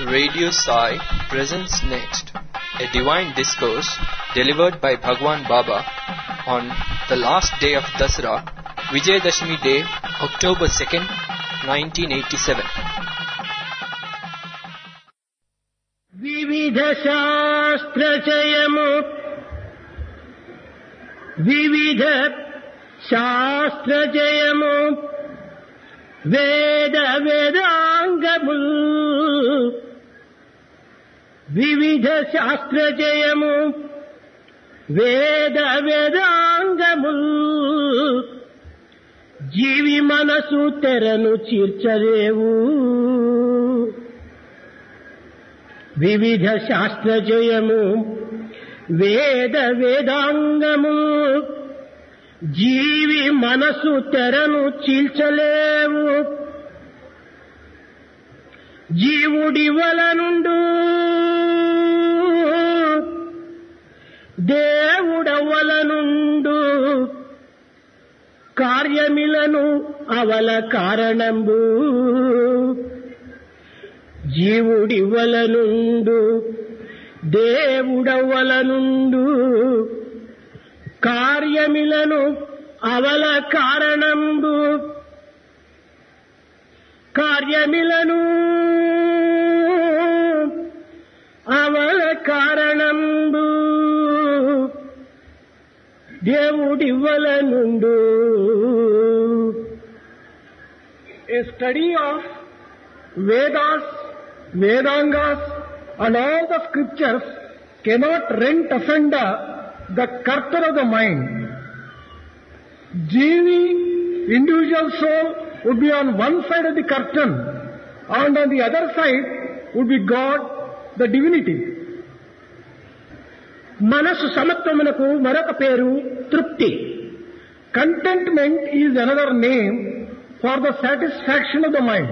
Radio Sai presents next a divine discourse delivered by Bhagwan Baba on the last day of Dasara, Vijayadashmi Day, October 2nd, 1987. వివిధ శాస్త్రచయము వివిధ శాస్త్రచయము వేద వేదాంగము వివిధ శాస్త్రచయము వేద వేదాంగము జీవి మనసు తెరను చీర్చలేవు వివిధ శాస్త్రజయము వేద వేదాంగము జీవి మనసు తెరను చీల్చలేవు జీవుడి వలనుండు దేవుడవలనుండు కార్యమిలను అవల కారణంబు జీవుడివలనుండు దేవుడవలనుండు కార్యమిలను అవల కారణంబు కార్యమిలను అవల కారణంబు దేవుడివలనుండు a study of Vedas, Vedangas and all the scriptures cannot rent asunder the curtain of the mind. Jivi, individual soul, would be on one side of the curtain and on the other side would be God, the divinity. మనసు సమత్వమునకు మరొక పేరు తృప్తి Contentment is another name for the satisfaction of the mind.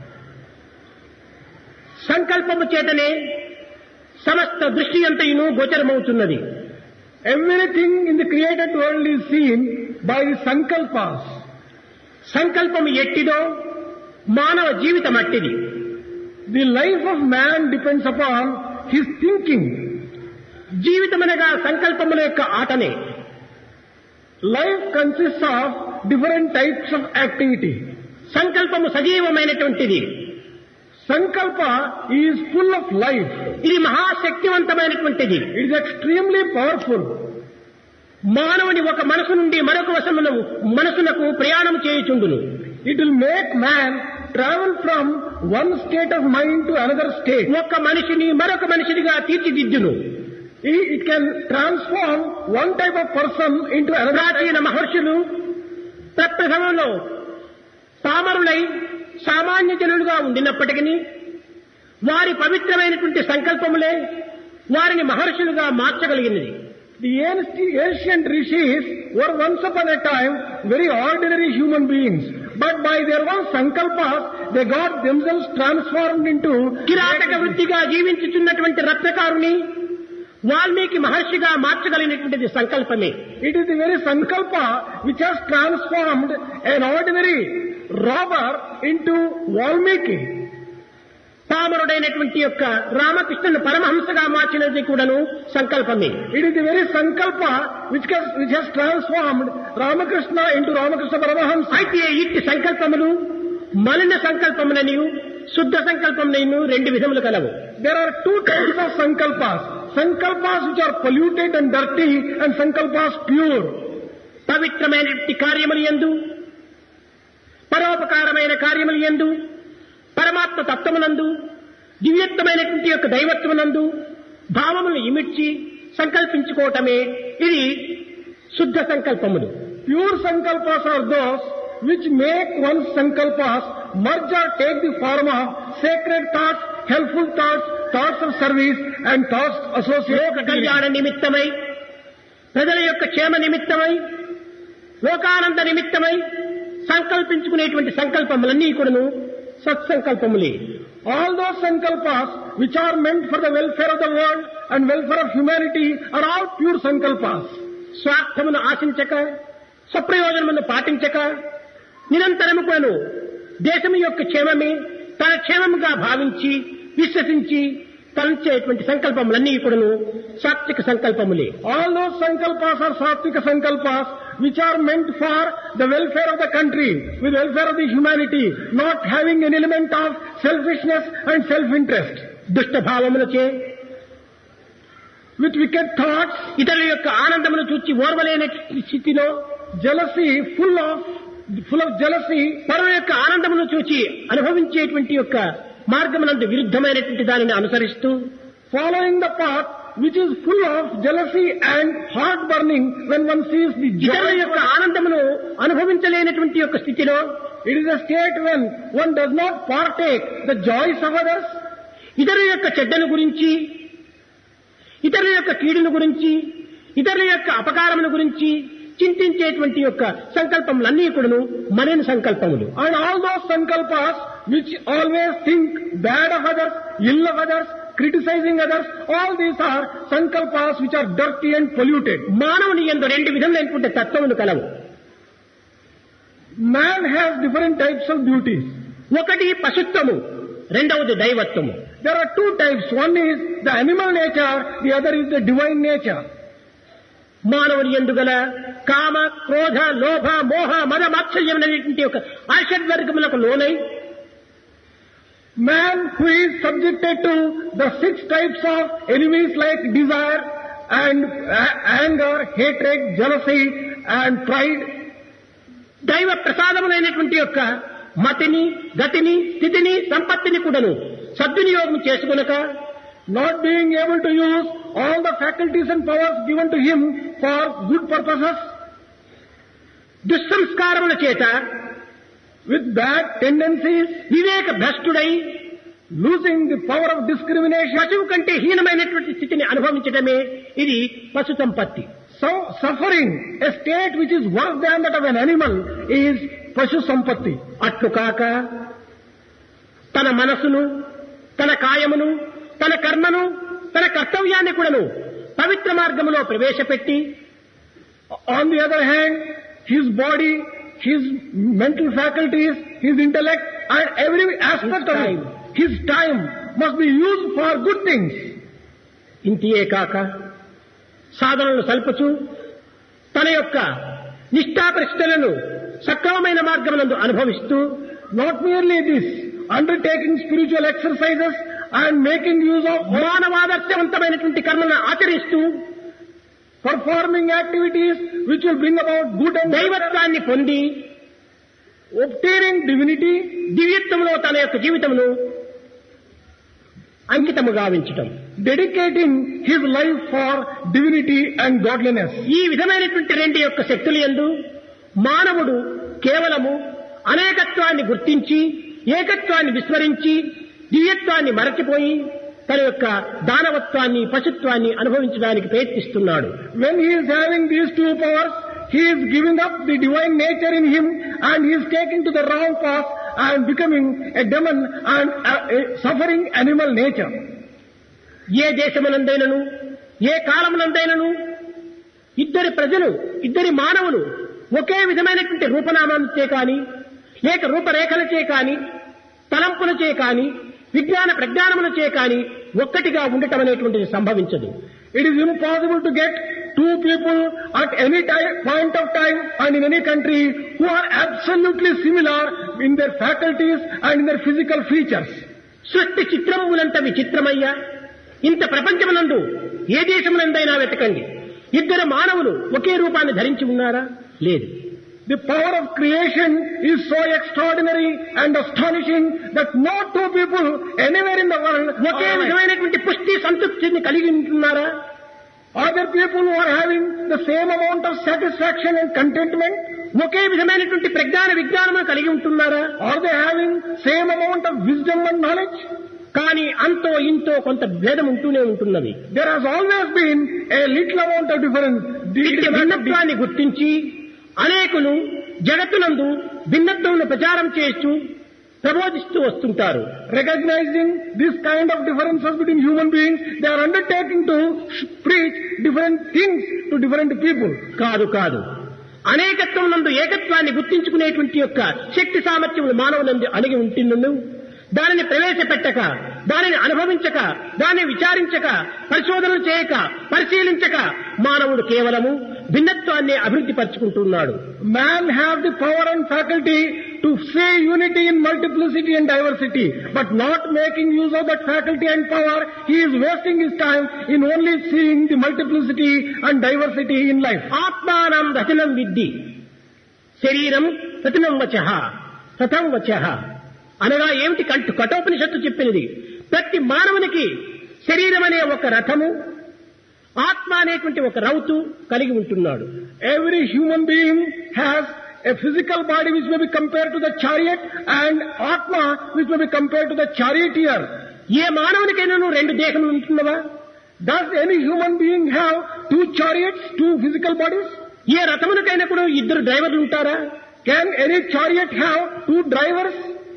సంకల్పము చేతనే సమస్త దృష్టి అంతయును గోచరమవుతున్నది Everything in the created world is seen by sankalpas. సంకల్పము ఎట్టిదో మానవ జీవితం అట్టిది The life of man depends upon his thinking. జీవితమనగా సంకల్పముల యొక్క ఆటనే Life consists of different types of activity. సంకల్పము సజీవమైనటువంటిది Sankalpa is full of life. ఇది మహాశక్తివంతమైనటువంటిది It is extremely powerful. మానవుని ఒక మనసు నుండి మరొక వశమును మనసునకు ప్రయాణం చేయుచుండును It will make man travel from one state of mind to another state. ఒక్క మనిషిని మరొక మనిషినిగా తీర్చిదిద్దును It it can transform one type of person into another type. ప్రాచీన మహర్షులు ప్రప్రథమంలో పామరులై సామాన్య జనులుగా ఉండినప్పటికీ వారి పవిత్రమైనటువంటి సంకల్పములే వారిని మహర్షులుగా మార్చగలిగినది The ancient ancient rishis were once upon a time very ordinary human beings. But by their own sankalpas, they got themselves transformed into కిరాటక వృత్తిగా జీవించుచున్నటువంటి రత్నకారుని వాల్మీకి మహర్షిగా మార్చగలిగినటువంటిది సంకల్పమే It is the very sankalpa which has transformed an ordinary robber into Valmiki. పామరుడైనటువంటి యొక్క రామకృష్ణుని పరమహంసగా మార్చినది కూడాను సంకల్పమే It is the very sankalpa which has, which has transformed Ramakrishna into Ramakrishna Paramahamsa. అయితే ఇట్టి సంకల్పములు మలిన సంకల్పములను శుద్ధ సంకల్పములను రెండు విధములు కలవు There are two types of sankalpas. Sankalpas which are polluted and dirty and sankalpas pure. పవిత్రమైనటువంటి కార్యములు ఎందు పరోపకారమైన కార్యములు ఎందు పరమాత్మ తత్వమునందు దివ్యత్వమైనటువంటి యొక్క దైవత్వమునందు భావములను ఇమిడ్చి సంకల్పించుకోవటమే ఇది శుద్ధ సంకల్పములు Pure sankalpas are those which make one's sankalpas merge or take the form of sacred thoughts, helpful thoughts, thoughts of service and thoughts లోక associated with కళ్యాణ నిమిత్తమై ప్రజల యొక్క క్షేమ నిమిత్తమై లోకానంద నిమిత్తమై సంకల్పించుకునేటువంటి సంకల్పములన్నీ కూడాను సత్సంకల్పములే All those sankalpas which are meant for the welfare of the world and welfare of humanity are all pure sankalpas. స్వార్థమును ఆశించక స్వప్రయోజనమును పాటించక నిరంతరము కూడాను దేశము యొక్క క్షేమమే తన క్షేమముగా భావించి విశ్వసించి తలంచేటువంటి సంకల్పములన్నీ కూడాను సాత్విక సంకల్పములే All those sankalpas are satvika sankalpas which are meant for the welfare of the country, with welfare of the humanity, not having an element of selfishness and self-interest. దుష్ట భావములచే With wicked thoughts, ఇతరుల యొక్క ఆనందమును చూచి ఓర్వలేని స్థితిలో jealousy, full of, full of jealousy, పరుల యొక్క ఆనందమును చూచి అనుభవించేటువంటి యొక్క మార్గమునందు విరుద్ధమైనటువంటి దానిని అనుసరిస్తూ following the path which is full of jealousy and heart burning when one sees the ఇతరుల joy. యొక్క ఆనందమును అనుభవించలేనటువంటి యొక్క స్థితిలో It is a state when one does not partake the joys of others, ఇతరుల యొక్క చెడ్డను గురించి ఇతరుల యొక్క కీడును గురించి ఇతరుల యొక్క అపకారముల గురించి చింతించేటువంటి యొక్క సంకల్పములన్నీ కూడాను మరిన సంకల్పములు and all those sankalpas which always think bad of others, ill of others, criticizing others, all these are sankalpas which are dirty and polluted. మానవుని ఎందు రెండు విధములైనటువంటి తత్వములు కలవు Man has different types of beauties. ఒకటి పశుత్వము రెండవది దైవత్వము There are two types. One is the animal nature, the other is the divine nature. మానవుని ఎందుగల కామ క్రోధ లోభ మోహ మద మాత్సల్యం అనేటువంటి ఒక ఆషడ్వర్గములకు లోనై Man who is subjected to the six types of enemies like desire and a- anger, hatred, jealousy and pride, దైవ ప్రసాదములైనటువంటి యొక్క మతిని గతిని స్థితిని సంపత్తిని కూడాను సద్వినియోగం చేసుకునక not being able to use all the faculties and powers given to him for good purposes, దుస్సంస్కారముల చేత with bad tendencies, Viveka భ్రష్టుడై losing the power of discrimination, పశువు కంటే హీనమైనటువంటి స్థితిని అనుభవించడమే ఇది పశు సంపత్తి so suffering, a state which is worse than that of an animal, is Pashu Sampatti. అట్లు కాక తన మనసును తన కాయమును తన కర్మను తన కర్తవ్యాన్ని కూడాను పవిత్ర మార్గములో ప్రవేశపెట్టి On the other hand, his body, his mental faculties, his intellect, and every aspect of time. it, his time must be used for good things. ఇంతియే కాక సాధనలు సల్పుచు తన యొక్క నిష్ఠాపరిష్టలను సక్రమమైన మార్గమునందు అనుభవిస్తూ Not merely this, undertaking spiritual exercises and making use of మానవాదర్శవంతమైనటువంటి కర్మలను ఆచరిస్తూ performing activities which will bring about good and దైవత్వాన్ని పొంది obtaining divinity, దివ్యత్వంలో తన యొక్క జీవితమును అంకితము గావించటం dedicating his life for divinity and godliness. ఈ విధమైనటువంటి రెండు యొక్క శక్తులు ఎందు మానవుడు కేవలము అనేకత్వాన్ని గుర్తించి ఏకత్వాన్ని విస్మరించి దివ్యత్వాన్ని మరచిపోయి తన యొక్క దానవత్వాన్ని పశుత్వాన్ని అనుభవించడానికి ప్రయత్నిస్తున్నాడు When he is having these two powers, he is giving up the divine nature in him and he is taking to the wrong path and becoming a demon and a, a suffering animal nature. ఏ దేశమునందైనను ఏ కాలమునందైనను ఇద్దరి ప్రజలు ఇద్దరి మానవులు ఒకే విధమైనటువంటి రూపనామాలచే కాని లేక రూపరేఖలచే కాని తలంపులచే కాని విజ్ఞాన ప్రజ్ఞానములచే కాని ఒక్కటిగా ఉండటం అనేటువంటిది సంభవించదు It is impossible to get two people at any time, point of time and in any country who are absolutely similar in their faculties and in their physical features. సృష్టి చిత్రములంత విచిత్రమయ్యా ఇంత ప్రపంచమునందు ఏ దేశమునందైనా వెతకండి ఇద్దరు మానవులు ఒకే రూపాన్ని ధరించి ఉన్నారా లేదు The power of creation is so extraordinary and astonishing that no two people anywhere in the world okay are, విధమైనటువంటి పుష్టి సంతృప్తిని కలిగి ఉంటున్నారా are there people who are having the same amount of satisfaction and contentment? ఒకే విధమైనటువంటి ప్రజ్ఞాన విజ్ఞానము కలిగి ఉంటున్నారా Are they having same amount of wisdom and knowledge? కానీ అంతో ఇంతో కొంత భేదం ఉంటూనే ఉంటున్నది There has always been a little amount of difference. ఇట్టి భిన్నత్వాన్ని గుర్తించి అనేకులు జగత్తునందు భిన్నత్వమును ప్రచారం చేస్తూ ప్రబోధిస్తూ వస్తుంటారు Recognizing this kind of differences between human beings, they are undertaking to sh- preach different things to different people. కాదు కాదు అనేకత్వం నందు ఏకత్వాన్ని గుర్తించుకునేటువంటి యొక్క శక్తి సామర్థ్యములు మానవులందు అణిగి ఉంటున్నను దానిని ప్రవేశపెట్టక దానిని అనుభవించక దాన్ని విచారించక పరిశోధనలు చేయక పరిశీలించక మానవుడు కేవలము భిన్నత్వాన్ని అభివృద్ధి పరుచుకుంటున్నాడు Man have the power and faculty to say unity in multiplicity and diversity, but not making use of that faculty and power, he is wasting his time in only seeing the multiplicity and diversity in life. ఆత్మానం రచనం విద్ది శరీరం రచనం వచ రథం వచ అనగా ఏమిటి కంటు కఠోపనిషత్తు చెప్పినది ప్రతి మానవునికి శరీరం అనే ఒక రథము ఆత్మ అనేటువంటి ఒక రౌతు కలిగి ఉంటున్నాడు Every human being has a physical body which may be compared to the chariot and Atma which may be compared to the charioteer. ఏ మానవునికైనా రెండు దేహములు ఉంటున్నవా Does any human being have two chariots, two physical bodies? ఏ రథమునికైనా కూడా ఇద్దరు డ్రైవర్లు ఉంటారా Can any chariot have two drivers?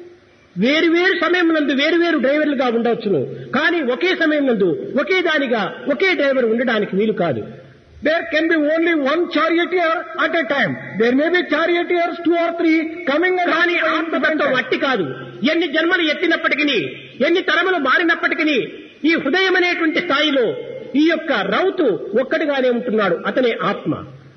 వేరు వేరు సమయం నందు వేరు వేరు డ్రైవర్లుగా ఉండవచ్చును కానీ ఒకే సమయం నందు ఒకే దానిగా ఒకే డ్రైవర్ ఉండడానికి వీలు కాదు There can be only one charioteer at a time. There may be charioteers, two or three, coming and కానీ occupying ఆత్మతత్వం different అట్టి కాదు ఎన్ని జన్మలు ఎత్తినప్పటికీ ఎన్ని తరములు మారినప్పటికీ ఈ హృదయం అనేటువంటి స్థాయిలో ఈ యొక్క రౌతు ఒక్కటిగానే ఉంటున్నాడు అతనే ఆత్మ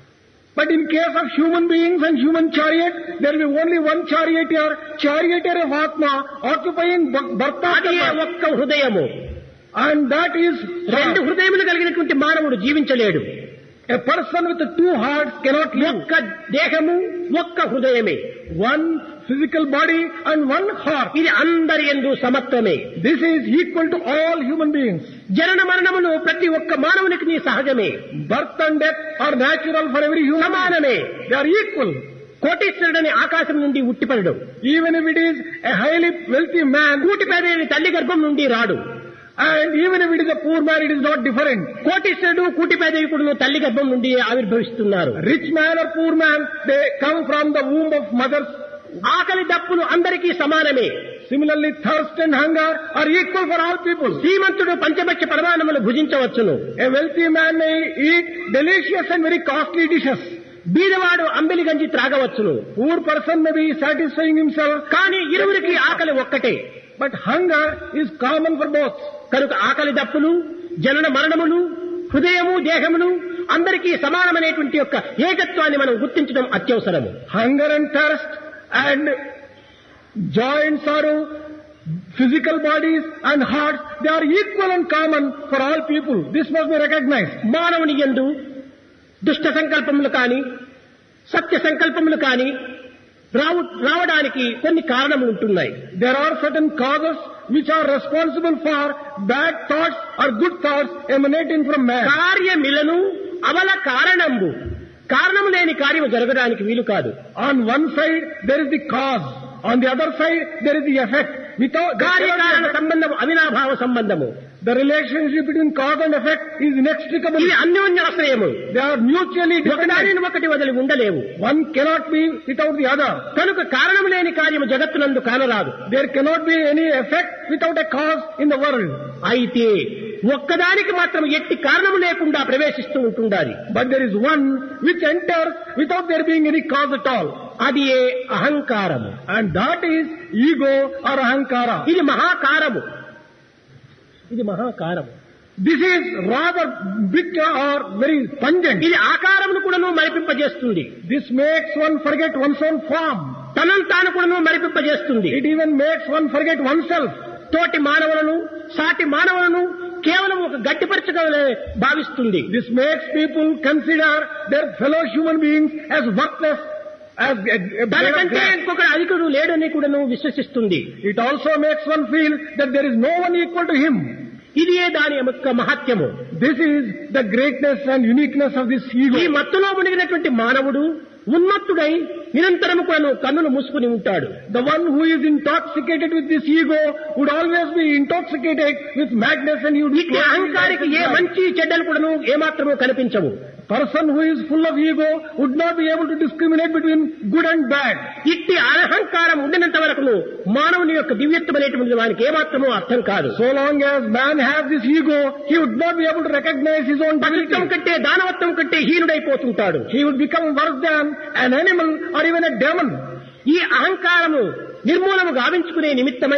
But in case of human beings and human chariot, there will be only one charioteer, charioteer of Atma, occupying b- birth after అది birth. ఒక్క హృదయము And that is రెండు హృదయములు కలిగినటువంటి మానవుడు జీవించలేడు a person with two hearts cannot live. ఒక్క దేహము ఒక్క హృదయమే One physical body and one heart. ఇది అందరి ఎందు సమత్వమే This is equal to all human beings. జనన మరణములు ప్రతి ఒక్క మానవునికి నీ సహజమే Birth and death are natural for every human. సమానమే They are equal. కోటీశ్వరుడని ఆకాశం నుండి ఉట్టిపడడం Even if it is a highly wealthy man, కూటి పేదని తల్లి గర్భం నుండి రాడు and even if it is a poor man, it is not different. కోటీశ్వరుడు కూటి పేదయుకుడు తల్లి గర్భం నుండి ఆవిర్భవిస్తున్నారు Rich man or poor man, they come from the womb of mothers. ఆకలి దప్పులు అందరికీ సమానమే Similarly, thirst and hunger are equal for all people. Srimanthudu పంచభక్ష పరమాణములు భుజించవచ్చును A wealthy man may eat delicious and very costly dishes. బీదవాడు Ambili గంజి త్రాగవచ్చును Poor person may be satisfying himself, కానీ ఇరువురికి ఆకలి ఒక్కటే but hunger is common for both. కనుక ఆకలి దప్పులు జనన మరణములు హృదయము దేహములు అందరికీ సమానమైనటువంటి యొక్క ఏకత్వాన్ని మనం గుర్తించడం అత్యవసరము Hunger and thirst and joy and sorrow, physical bodies and hearts, they are equal and common for all people. This must be recognized. మానవుని యందు దుష్ట సంకల్పములు కాని సత్య సంకల్పములు కాని రావు రావడానికి కొన్ని కారణములు ఉంటున్నాయి There are certain causes which are responsible for bad thoughts or good thoughts emanating from man. కార్యమిలను అవల కారణంబు కారణము లేని కార్యము జరగడానికి వీలు కాదు On one side, there is the cause. On the other side, there is the effect. Without కార్యకారణ సంబంధము అవినాభావ సంబంధము the relationship between cause and effect is inextricable. ఇవి అన్యోన్యాశ్రయము They are mutually dependent. ఒకదానిని ఒకటి వదిలి ఉండలేవు One cannot be without the other. కనుక కారణము లేని కార్యము జగత్తునందు కానరాదు There cannot be any effect without a cause in the world. అయితే ఒక్కదానికి మాత్రం ఎట్టి కారణము లేకుండా ప్రవేశిస్తూ ఉంటుండాలి But there is one which enters without there being any cause at all. అది ఏ అహంకారము And that is ego or ahankara. ఇది మహాకారము ఇది మహాకారము This is rather big or very pungent. ఇది ఆకారమును కూడాను మరిపింపజేస్తుంది This makes one forget one's own form. తనను తాను కూడాను మరిపింపజేస్తుంది It even makes one forget oneself. తోటి మానవులను సాటి మానవులను కేవలం ఒక గట్టిపరచగలే భావిస్తుంది This makes people consider their fellow human beings as worthless, as a, a blade of తనకంటే grass. ఇంకొకటి అధికుడు లేడని కూడాను విశ్వసిస్తుంది It also makes one feel that there is no one equal to him. ఇది దాని యొక్క మహత్యము This is the greatness and uniqueness of this ego. ఈ మత్తులో మునిగినటువంటి మానవుడు ఉన్మత్తుడై నిరంతరము కూడాను కన్నులు మూసుకుని ఉంటాడు The one who is intoxicated with this ego would always be intoxicated with madness and he would ఇట్టి అహంకారికి ఏ మంచి చెడ్డలు కూడాను ఏమాత్రము కనిపించవు Person who is full of ego would not be able to discriminate between good and bad. ఇట్టి అహంకారం ఉండినంత వరకును మానవుని యొక్క దివ్యత్వం అనేటువంటి వానికి ఏమాత్రమూ అర్థం కాదు So long as man has this ego, he would not be able to recognize his own పవిత్రం divinity. కంటే దానవత్వం కంటే హీనుడైపోతుంటాడు He would become worse than an animal or even a demon. ఈ అహంకారము నిర్మూలము గావించుకునే నిమిత్తమై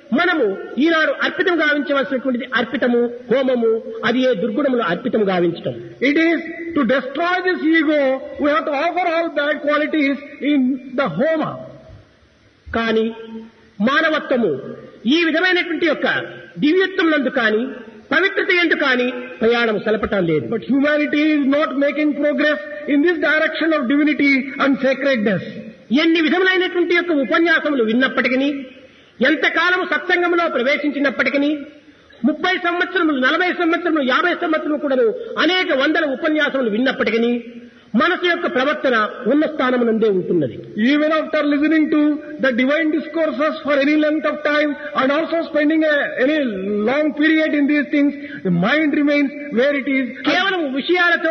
మనము ఈనాడు అర్పితం గావించవలసినటువంటిది అర్పితము హోమము అది ఏ దుర్గుణములు అర్పితం గావించటం It is to destroy this ego, we have to offer all bad qualities in the Homa. కానీ మానవత్వము ఈ విధమైనటువంటి యొక్క దివ్యత్వం నందు కానీ పవిత్రత ఎందు కానీ ప్రయాణం సలపటం లేదు But humanity is not making progress in this direction of divinity and sacredness. ఎన్ని విధములైనటువంటి యొక్క ఉపన్యాసములు విన్నప్పటికీ ఎంతకాలం సత్సంగంలో ప్రవేశించినప్పటికీ ముప్పై సంవత్సరములు నలభై సంవత్సరములు యాభై సంవత్సరములు కూడాను అనేక వందల ఉపన్యాసములు విన్నప్పటికీ మనసు యొక్క ప్రవర్తన ఉన్న స్థానమునందే ఉంటున్నది Even after listening to the divine discourses for any length of time and also spending a, any long period in these things, the mind remains where it is. కేవలం విషయాలతో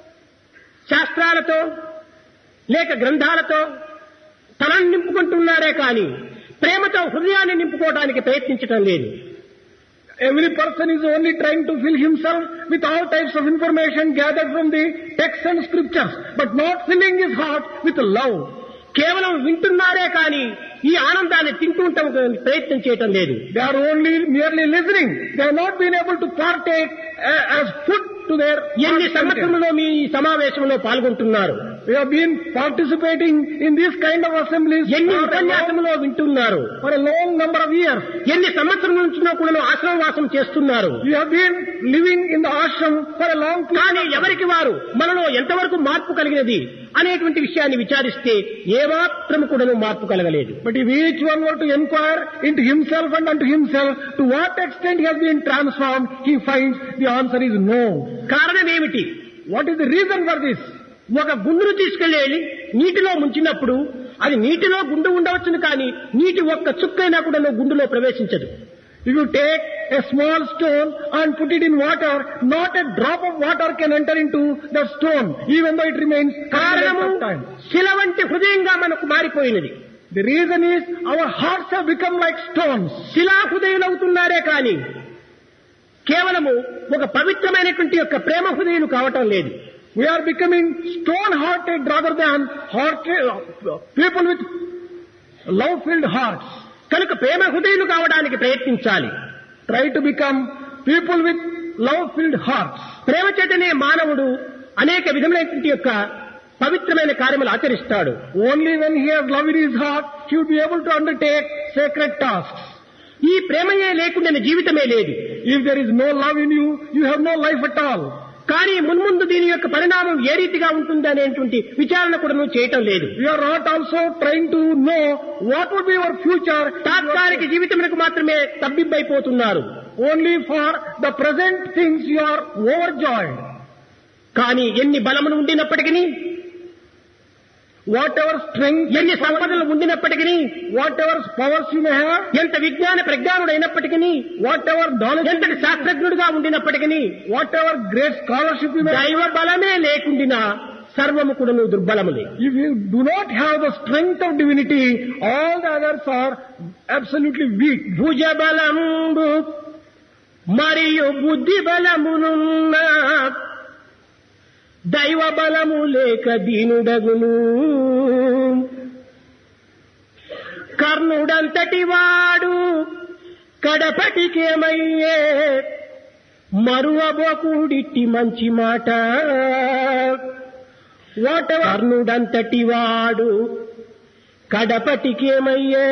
శాస్త్రాలతో లేక గ్రంథాలతో తనను నింపుకుంటున్నారే కానీ ప్రేమతో హృదయాన్ని నింపుకోవడానికి ప్రయత్నించటం లేదు Every person is only trying to fill himself with all types of information gathered from the texts and scriptures, but not filling his heart with love. కేవలం వింటున్నారే కానీ ఈ ఆనందాన్ని తింటుంటాం ప్రయత్నం చేయటం లేదు They are only merely listening. They have not been able to partake uh, as food to their ఎన్ని heart content. సంవత్సరంలో మీ ఈ సమావేశంలో పాల్గొంటున్నారు We have been participating in this kind of assemblies ఎన్ని for a, long, ఉపన్యాసంలో వింటున్నారు for a long number of years. ఎన్ని సంవత్సరం నుంచి కూడా ఆశ్రమవాసం చేస్తున్నారు We have been living in the ashram for a long period. కానీ ఎవరికి వారు మనలో ఎంతవరకు మార్పు కలిగినది అనేటువంటి విషయాన్ని విచారిస్తే ఏమాత్రం కూడా మార్పు కలగలేదు But if each one were to inquire into himself and unto himself, to what extent he has been transformed, he finds the answer is no. కారణం ఏమిటి What is the reason for this? ఒక గుండును తీసుకెళ్లి నీటిలో ముంచినప్పుడు అది నీటిలో గుండు ఉండవచ్చును కానీ నీటి ఒక్క చుక్కైనా కూడా గుండులో ప్రవేశించదు If you take a small stone and put it in water, not a drop of water can enter into the stone, even though it remains కారణము of time. శిల వంటి హృదయంగా మనకు మారిపోయినది The reason is our hearts have become like stones. శిలా హృదయులవుతున్నారే కానీ కేవలము ఒక పవిత్రమైనటువంటి యొక్క ప్రేమ హృదయులు కావటం లేదు We are becoming stone-hearted rather than heart, people with love-filled hearts. కనుక ప్రేమ హృదయులు కావడానికి ప్రయత్నించాలి Try to become people with love-filled hearts. ప్రేమ చేతనే మానవుడు అనేక విధములైనటువంటి యొక్క పవిత్రమైన కార్యములు ఆచరిస్తాడు Only when he has love in his heart, he will be able to undertake sacred tasks. ఈ ప్రేమయే లేకుండా జీవితమే లేదు If there is no love in you, you have no life at all. కానీ మున్ముందు దీని యొక్క పరిణామం ఏ రీతిగా ఉంటుంది అనేటువంటి విచారణ కూడా నువ్వు చేయటం లేదు You are not also trying to know what would be your future. తాత్కాలిక జీవితములకు మాత్రమే తబ్బిబ్బైపోతున్నారు Only for the present things you are overjoyed. కానీ ఎన్ని బలములు ఉండినప్పటికీ Whatever strength, ఎన్ని సంపదలు ఉండినప్పటికీ whatever powers you may have, ఎంత విజ్ఞాన ప్రజ్ఞానుడైనప్పటికీ whatever knowledge, ఎంతటి శాస్త్రజ్ఞుడిగా ఉండినప్పటికీ whatever great scholarship you may have, దైవ బలమే లేకుండినా సర్వము కూడా నువ్వు దుర్బలములే if you do not have the strength of divinity, all the others are absolutely weak. భుజ బలంబు మరియు బుద్ధి బలమునున్న దైవ బలము లేక దీనుడగును కర్ణుడంతటి వాడు కడపటికేమయ్యే మరువబోకుడిట్టి మంచి మాట వాట కర్ణుడంతటి వాడు కడపటికేమయ్యే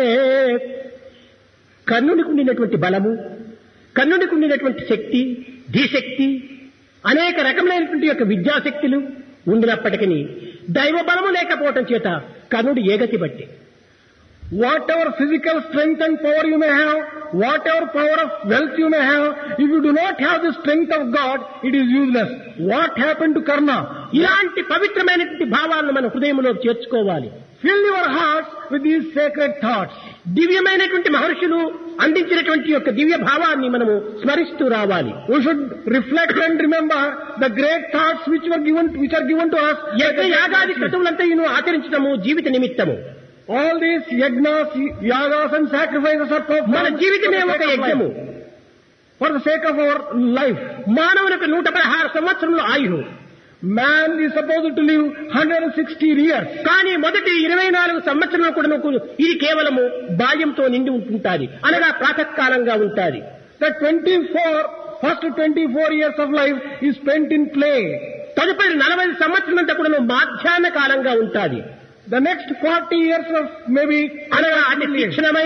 కర్ణునికి ఉండినటువంటి బలము కర్ణునికి ఉండినటువంటి శక్తి ధీశక్తి అనేక రకములైనటువంటి యొక్క విద్యాశక్తులు ఉండినప్పటికీ దైవ బలము లేకపోవటం చేత కర్ణుడు ఏగతి బట్టి Whatever physical strength and power you may have, whatever power of wealth you may have, if you do not have the strength of God, it is useless. What happened to Karna? ఇలాంటి పవిత్రమైనటువంటి భావాలను మన హృదయంలో చేర్చుకోవాలి Fill your hearts with these sacred thoughts. దివ్యమైనటువంటి మహర్షులు అందించినటువంటి యొక్క దివ్య భావాన్ని మనము స్మరిస్తూ రావాలి We should reflect and remember the great thoughts which were given, which are given to us. by the యజ్ఞ great యాగాది masters. క్రతువులంతా ఈయన ఆచరించడము జీవిత నిమిత్తము All these yagnas, yagas and sacrifices are మన performed జీవితమే for the ఒక sake of యజ్ఞము life. For the sake of our life. మానవునికి నూట పదహారు సంవత్సరములు ఆయువు Man is supposed to live 160 years. కానీ మొదటి ఇరవై నాలుగు సంవత్సరాలు కూడా నాకు ఇది కేవలము బాల్యంతో నిండి ఉంటుంటాది అనగా ప్రాతకాలంగా ఉంటాది The 24, first 24 years of life is spent in play. తదుపరి నలభై సంవత్సరాలంతా కూడా మాధ్యాహ్న కాలంగా ఉంటాది The next 40 years of maybe, అనగా అతి తీక్షణమై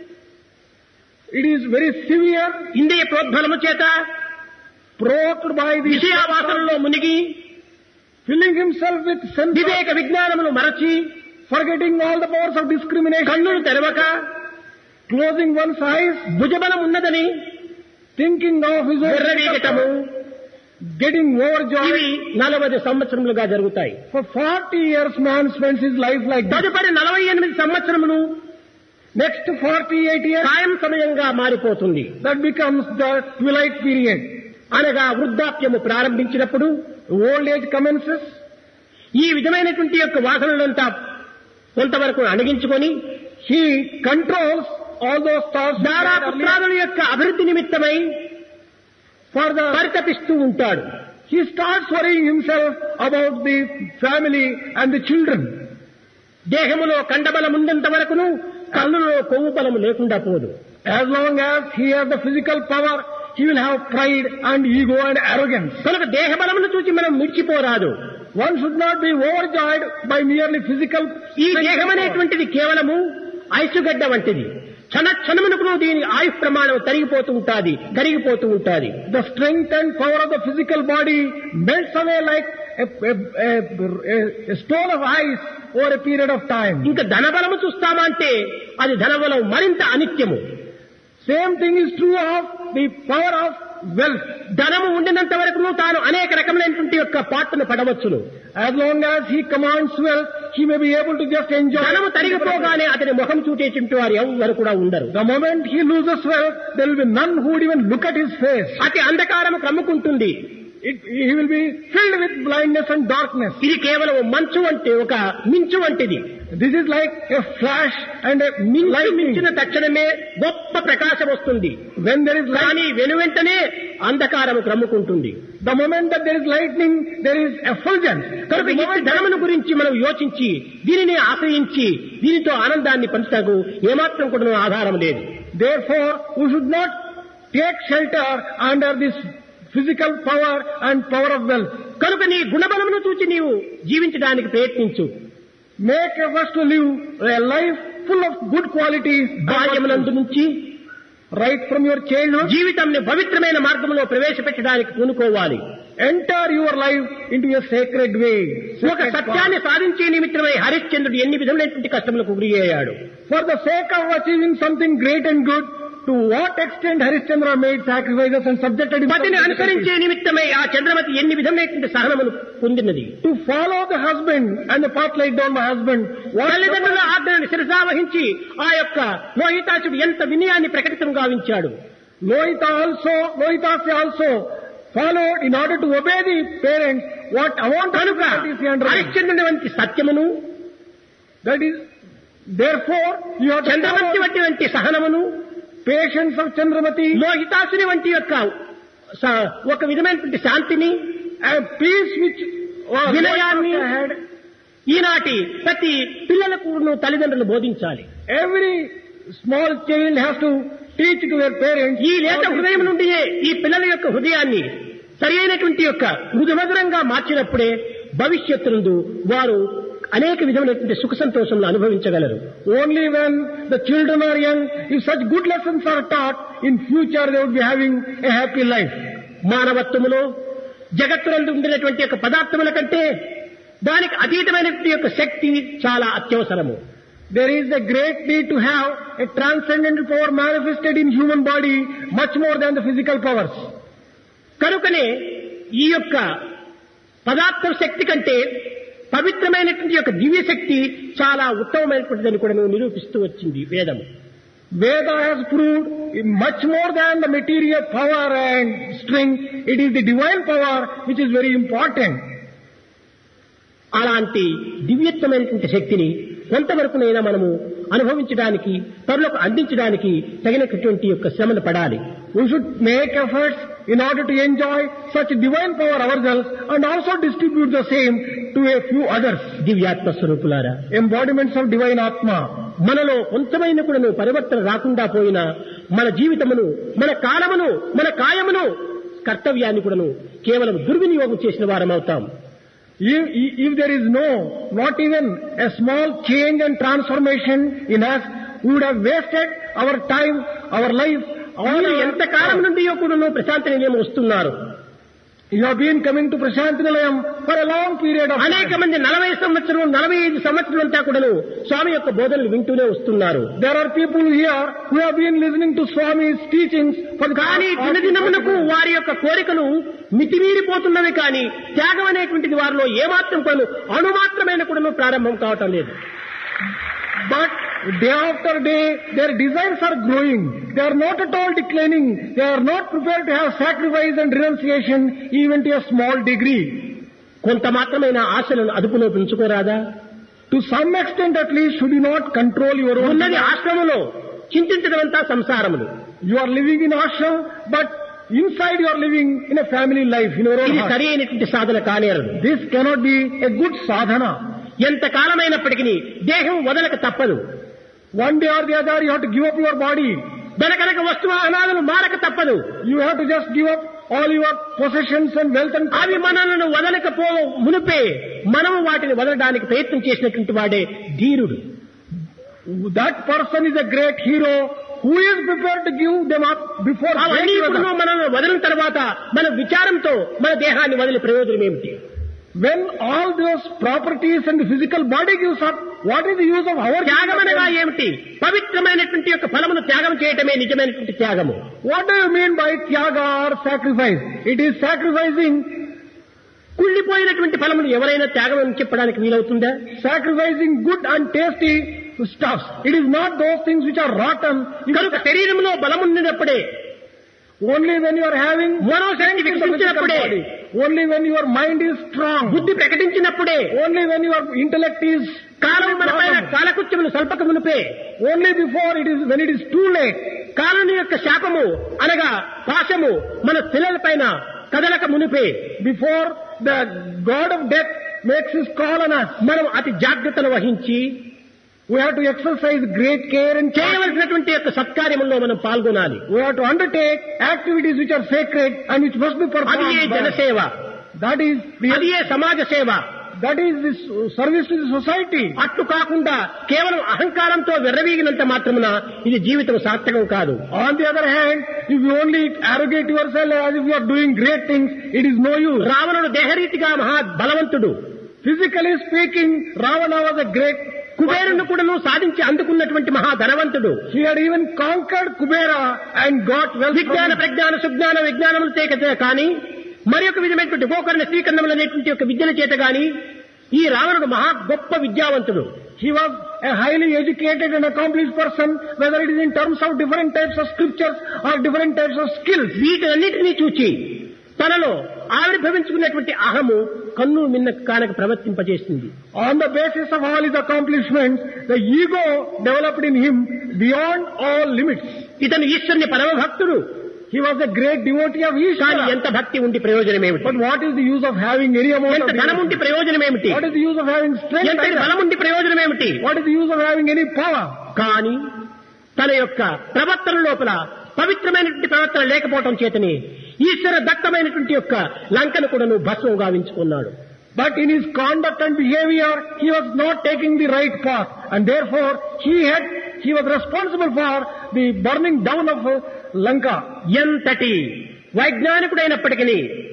it is very severe, ఇంద్రియ ప్రోద్బలము చేత provoked by the విషయావాసనలో మునిగి filling himself with sense, of- వివేక విజ్ఞానములు మరచి forgetting all the powers of discrimination, కన్నులు తెరవక closing one's eyes, భుజబలం ఉన్నదని thinking of his own విర్రవీగటము getting overjoyed. ఇవి నలభై సంవత్సరములుగా జరుగుతాయి For 40 years man spends his life like that. తదుపరి నలభై ఎనిమిది సంవత్సరములు Next 48 years, సాయం సమయంగా మారిపోతుంది that becomes the twilight period. అనగా వృద్ధాప్యము ప్రారంభించినప్పుడు Old age commences. ఈ విధమైనటువంటి యొక్క వాసనలంతా కొంతవరకు అణగించుకొని He controls all those thoughts దారా పుత్రాదుల యొక్క అభివృద్ధి నిమిత్తమై for the పరితపిస్తూ ఉంటాడు he starts worrying himself about the family and the children. దేహములో కండబలం ఉన్నంత వరకును కన్నులో కొవ్వు బలము లేకుండా పోదు As long as he has the physical power, he will have pride and ego and arrogance. కనుక దేహ బలమును చూసి మనం మిడిచిపోరాదు One should not be overjoyed by merely physical. ఈ దేహం అనేటువంటిది కేవలము ఐసుగడ్డ వంటిది క్షణ క్షణమునకు దీని ఆయు ప్రమాణం తరిగిపోతూ ఉంటాది కరిగిపోతూ ఉంటాది The strength and power of the physical body melts away like a, a, a, a, a stone of ice over a period of time. ఇంకా ధనబలము చూస్తామా అంటే అది ధనబలం మరింత అనిత్యము Same thing is true of the power of wealth. ధనము ఉండినంత వరకు తాను అనేక రకములైనటువంటి యొక్క పాటను పడవచ్చును As long as he commands wealth, he may be able to just enjoy. ధనము తరిగిపోగానే అతని ముఖం చూచేటువంటి వారు ఎవరు కూడా ఉండరు The moment he loses wealth, there will be none who would even look at his face. అతి అంధకారము కమ్ముకుంటుంది It, he will be filled with blindness and darkness. ఇది కేవలం మంచు వంటి ఒక మించు వంటిది This is like a flash and a మించు lightning. మించిన తక్షణమే గొప్ప ప్రకాశం వస్తుంది When there is light, కానీ వెనువెంటనే అంధకారము క్రమ్ముకుంటుంది the moment that there is lightning, there is effulgence. కనుక The ఈ moment ధనమును గురించి మనం యోచించి దీనిని ఆశ్రయించి దీనితో ఆనందాన్ని పంచుటకు ఏమాత్రం కూడా ఆధారం లేదు Therefore, we should not take shelter under this physical power and power of wealth. కనుక నీ గుణబలమును చూచి నీవు జీవించడానికి ప్రయత్నించు Make efforts to live a life full of good qualities బాల్యమునందు నుంచి right from your childhood. జీవితంని పవిత్రమైన మార్గంలో ప్రవేశపెట్టడానికి పూనుకోవాలి Enter your life into a sacred way. ఒక Sacred సత్యాన్ని path. సాధించే నిమిత్తమై హరిశ్చంద్రుడు ఎన్ని విధములైనటువంటి కష్టములకు గురి అయ్యాడు For the sake of achieving something great and good, to what extent Harishchandra made sacrifices and subjected himself పతిని to అనుసరించే difficulties. నిమిత్తమై ఆ చంద్రమతి ఎన్ని విధములైనటువంటి సహనములు పొందినది To follow the husband and the path laid down by husband. What తల్లిదండ్రుల ఆజ్ఞలను శిరసావహించి ఆ యొక్క లోహితాసుడు ఎంత వినయాన్ని ప్రకటితం గావించాడు Lohita also, Lohitase also followed in order to obey the parents what amount of కనుక difficulties he underwent. హరిశ్చంద్రుని వంటి సత్యమును That is, therefore, you have to Chandramati follow వంటి వంటి సహనమును patience of Chandramati లోహితాసుని వంటి యొక్క స- ఒక విధమైనటువంటి శాంతిని and peace which was వినయాన్ని Lohita had. ఈనాటి ప్రతి పిల్లలకు తల్లిదండ్రులు బోధించాలి Every small child has to teach to their parents. ఈ లేత how to- హృదయం నుండియే ఈ పిల్లల యొక్క హృదయాన్ని సరి అయినటువంటి యొక్క మృదుమధురంగా మార్చినప్పుడే భవిష్యత్తు వారు అనేక విధమైనటువంటి సుఖ సంతోషంలో అనుభవించగలరు Only when the children are young, if such good lessons are taught, in future they would be having a happy life. మానవత్వములో జగత్తునందు ఉండినటువంటి యొక్క పదార్థముల కంటే దానికి అతీతమైనటువంటి యొక్క శక్తి చాలా అత్యవసరము There is a great need to have a transcendental power manifested in human body much more than the physical powers. కనుకనే ఈ యొక్క పదార్థ శక్తి కంటే పవిత్రమైనటువంటి యొక్క దివ్య శక్తి చాలా ఉత్తమమైనటువంటిదని కూడా నిరూపిస్తూ వచ్చింది వేదము Veda has proved much more than the material power and strength. It is the divine power which is very important. అలాంటి దివ్యత్వమైనటువంటి శక్తిని కొంతవరకునైనా మనము అనుభవించడానికి పరులకు అందించడానికి తగినటువంటి యొక్క శ్రమను పడాలి We should make efforts in order to enjoy such divine power ourselves and also distribute the same to a few others. దివ్యాత్మ స్వరూపులారా Embodiments of divine Atma. మనలో కొంతమైన కూడా పరివర్తన రాకుండా పోయినా మన జీవితమును మన కాలమును మన కాయమును కర్తవ్యాన్ని కూడాను కేవలం దుర్వినియోగం చేసిన వారం అవుతాం If, if there is no, not even a small change and transformation in us, we would have wasted our time, our life, all మీరు our ఎంత కాలం నుండి కూడాను ప్రశాంతి నిలయం వస్తున్నారు You have been coming to Prashanti Nilayam for a long period of అనేక time. మంది నలభై సంవత్సరం నలభై ఐదు సంవత్సరం అంతా కూడాను స్వామి యొక్క బోధనలు వింటూనే వస్తున్నారు There are people here who have been listening to Swami's teachings for the కానీ past దినదినమునకు 40 years. వారి యొక్క కోరికలు మితిమీరిపోతున్నవి కానీ త్యాగం అనేటువంటిది వారిలో ఏమాత్రం కూడాను అణుమాత్రమైన కూడాను ప్రారంభం కావటం లేదు But day after day, their desires are growing. They are not at all declining. They are not prepared to have sacrifice and renunciation even to a small degree. కొంత మాత్రమైన ఆశలను అదుపులో పెంచుకోరాదా To some extent at least, should you not control your own ఉన్నది desires? ఆశ్రమంలో చింతించడమంతా సంసారములు You are living in ashram, but inside you are living in a family life, in your own ఇది heart. సరి అయినటువంటి సాధన కానేరదు This cannot be a good sadhana. ఎంత కాలమైనప్పటికీ దేహం వదలక తప్పదు One day or the other, you have to give up your body. దనకనక వస్తువాహనాలను మారక తప్పదు You have to just give up all your possessions and wealth and అవి మనలను వదలకపో మునిపే మనము వాటిని వదలడానికి ప్రయత్నం చేసినటువంటి వాడే ధీరుడు that person is a great hero who is prepared to give them up before అవన్నీ breaking ఇప్పుడు them. మనల్ని వదిలిన తర్వాత మన విచారంతో మన దేహాన్ని వదిలి ప్రయోజనం ఏమిటి When all those properties and the physical body gives up, what is the use of our త్యాగం అనగా ఏమిటి పవిత్రమైనటువంటి యొక్క ఫలమును త్యాగం చేయటమే నిజమైనటువంటి త్యాగము What do you mean by tyaga or sacrifice? It is sacrificing, కుళ్ళిపోయినటువంటి ఫలమును ఎవరైనా త్యాగం అని చెప్పడానికి వీలవుతుందా sacrificing good and tasty stuffs. It is not those things which are rotten. You కనుక శరీరంలో బలమున్నప్పుడే Only when you are having మనోశక్తి the physical వికసించినప్పుడే body. Only when your mind is strong. బుద్ధి ప్రకటించినప్పుడే Only when your intellect is కాలం మన పైన కాలకృత్యములు స్వల్పక మునిపే Only before it is when it is too late. కాలుని యొక్క శాపము అనగా పాశము మన శిలల పైన కదలక మునిపే Before the God of death makes his call on us. మనం అతి జాగ్రత్తను వహించి We have to exercise great care and care. చేయవలసినటువంటి యొక్క సత్కార్యముల్లో మనం పాల్గొనాలి We have to undertake activities which are sacred and which must be అది ఏ performed. by us. జనసేవ That is the, అది ఏ సమాజ సేవ that is the service to the society. అట్లు కాకుండా కేవలం అహంకారంతో వెర్రవీగినంత మాత్రమున ఇది జీవితం సార్థకం కాదు On the other hand, if you only arrogate yourself as if you are doing great things, it is no use. రావణుడు దేహరీతిగా మహా బలవంతుడు Physically speaking, Ravana was a great కుబేరుని కూడాను సాధించి అందుకున్నటువంటి మహా ధనవంతుడు He had even conquered Kubera and got wealth విజ్ఞాన from ప్రజ్ఞాన Sujnana విజ్ఞానములు చేత కానీ మరి ఒక విధమైనటువంటి గోకరణ స్వీకరణములు అనేటువంటి యొక్క విద్యల చేత గాని ఈ రావణుడు మహా గొప్ప విద్యావంతుడు He was a highly educated and accomplished person, whether it is in terms of different types of scriptures or different types of skills. వీటన్నిటినీ చూచి తనలో ఆవిర్భవించుకున్నటువంటి అహము కన్ను మిన్న కానక ప్రవర్తింపజేసింది On the basis of all his accomplishments, the ego developed in him beyond all limits. ఇతను ఈశ్వరుని పరమ భక్తుడు He was a great devotee of కానీ Ishvara. ఎంత భక్తి ఉండి ప్రయోజనం ఏమిటి But what is the use of having any amount ఎంత of ధనం ఉండి devotion? ప్రయోజనం ఏమిటి What is the use of having strength? ఎంత either? బలం ఉండి ప్రయోజనం ఏమిటి What is the use of having any power? కానీ తన యొక్క ప్రవర్తన లోపల పవిత్రమైనటువంటి ప్రవర్తన లేకపోవటం చేతనే ఈశ్వర దత్తమైనటువంటి యొక్క లంకను కూడా నువ్వు భస్మం గావించుకున్నాడు But in his conduct and behavior, he was not taking the right path. And therefore, he had, he was responsible for the burning down of uh, Lanka. ఎంతటి వైజ్ఞానికుడైనప్పటికీ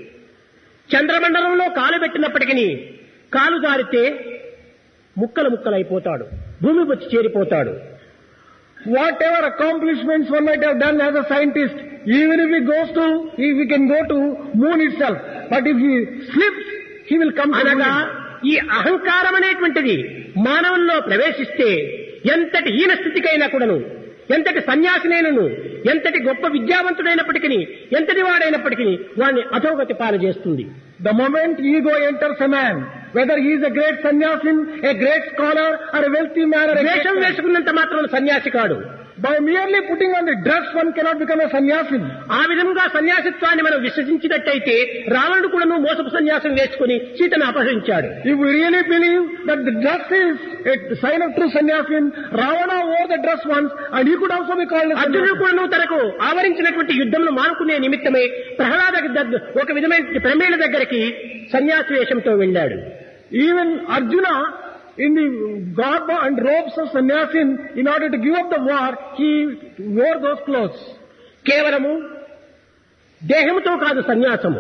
చంద్రమండలంలో కాలు పెట్టినప్పటికీ కాలు జారితే ముక్కలు ముక్కలైపోతాడు భూమి వచ్చి చేరిపోతాడు Whatever accomplishments one might have done as a scientist, even if he goes to, if he can go to moon itself, but if he slips, he will come to అనగా moon. ఈ అహంకారం అనేటువంటిది మానవుల్లో ప్రవేశిస్తే ఎంతటి హీన స్థితికైనా కూడాను ఎంతటి సన్యాసినైనను ఎంతటి గొప్ప విద్యావంతుడైనప్పటికీ ఎంతటి వాడైనప్పటికీ వాడిని అధోగతి పాలు చేస్తుంది The moment ego enters a man, whether he is a great sannyasin, a great scholar, or a wealthy man, or a great వేషం man, వేసుకున్నంత మాత్రం సన్యాసి కాడు By merely putting on the dress, one cannot become a sannyasin. ఆ విధంగా సన్యాసిత్వాన్ని మనం విశ్వసించినట్టయితే రావణుడు కూడాను మోసపు సన్యాసం వేసుకుని సీతను అపహరించాడు If we really believe that the dress is a sign of true sannyasin, Ravana wore the dress once and he could also be called a అర్జునుడు sannyasin. కూడాను తనకు ఆవరించినటువంటి యుద్ధమును మానుకునే నిమిత్తమై ప్రహ్లాద దగ్గ- ఒక విధమైన ప్రమేళ దగ్గరికి సన్యాసి వేషంతో వెళ్ళాడు Even Arjuna, in the garb and robes of sannyasin, in order to give up the war, he wore those clothes. కేవలము దేహముతో కాదు సన్యాసము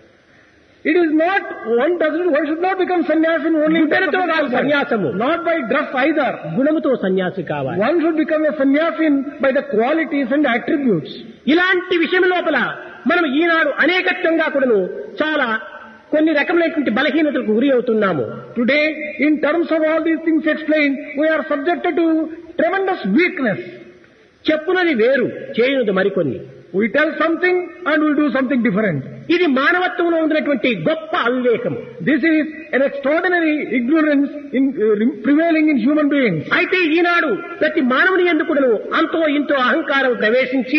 It is not, one doesn't, one should not become sannyasin only in terms of గుడ్డలతో కాదు physical body. సన్యాసము Not by dress either. గుణముతో సన్యాసి కావాలి One should become a sannyasin by the qualities and attributes. ఇలాంటి విషయం లోపల మనం ఈనాడు అనేకత్వంగా కూడాను చాలా కొన్ని రకములైనటువంటి బలహీనతలకు గురి అవుతున్నాము Today, in terms of all these things explained, we are subjected to tremendous weakness. చెప్పునది వేరు చేయునది మరికొన్ని We tell something and we do something different. ఇది మానవత్వంలో ఉన్నటువంటి గొప్ప అవివేకము This is an extraordinary ignorance in, uh, prevailing in human beings. అయితే ఈనాడు ప్రతి మానవుని ఎందుకును అంతో ఇంతో అహంకారం ప్రవేశించి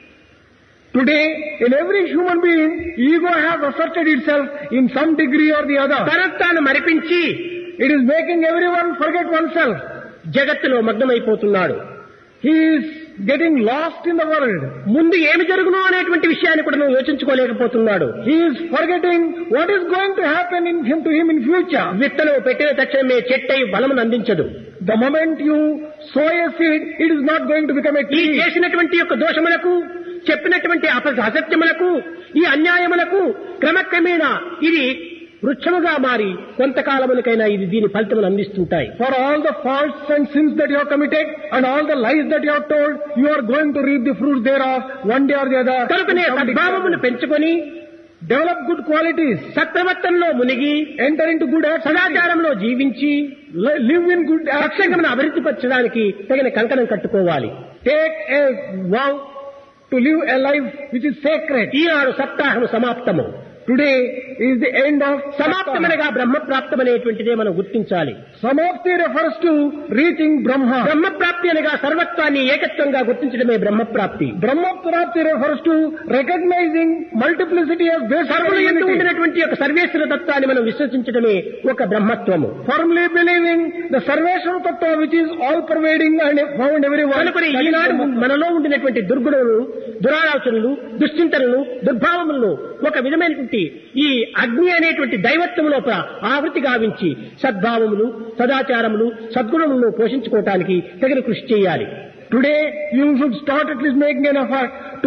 Today, in every human being, ego has asserted itself in some degree or the other. తనకు తాను మరిపించి It is making everyone forget oneself. జగత్తులో మగ్నమైపోతున్నాడు He is getting lost in the world. ముందు ఏమి జరుగునో అనేటువంటి విషయాన్ని కూడా నువ్వు యోచించుకోలేకపోతున్నాడు He is forgetting what is going to happen in him to him in future. విత్తనం పెట్టిన తక్షణమే చెట్టై బలమును అందించదు The moment you sow a seed, it is not going to become a ఈ tree. చేసినటువంటి యొక్క దోషములకు చెప్పినటువంటి అప- అసత్యములకు ఈ అన్యాయములకు క్రమక్రమేణా ఇది వృక్షముగా మారి కొంతకాలములకైనా ఇది దీని ఫలితములు అందిస్తుంటాయి For all the faults and sins that you have committed and all the lies that you have told, you are going to reap the fruits thereof one day or the other. కనుకనే సద్భావమును పెంచుకొని Develop good qualities. సత్ప్రవర్తనలో మునిగి Enter into good acts. సదాచారంలో జీవించి Li- Live in good actions. రక్షకమును అభివృద్ధిపరచడానికి తగిన కంకణం కట్టుకోవాలి Take a vow to live a life which is sacred. Eenadu సప్తాహము సమాప్తము Today is the end of సమాప్తమనగా బ్రహ్మప్రాప్తం అనేటువంటిదే మనం గుర్తించాలి Samapti refers to reaching Brahma. బ్రహ్మప్రాప్తి అనగా సర్వత్వాన్ని ఏకత్వంగా గుర్తించడమే బ్రహ్మప్రాప్తి Brahma Prapti refers to recognizing multiplicity as based on సర్వులు ఎందు unity. ఉండినటువంటి ఒక సర్వేశ్వర తత్వాన్ని మనం విశ్వసించడమే ఒక బ్రహ్మత్వము Firmly believing the Sarveshwara Tattva which is all pervading and found everywhere. కనుకొని That is Eenadu Brahma. మనలో ఉండినటువంటి దుర్గుణములు దురాలోచనలు దుశ్చింతనలు దుర్భావములను ఒక విధమైనటువంటి ఈ అగ్ని అనేటువంటి దైవత్వం లోపల ఆవృతి గావించి సద్భావములు సదాచారములు సద్గుణములను పోషించుకోవటానికి తగిన కృషి చేయాలి Today you should start at least making an effort to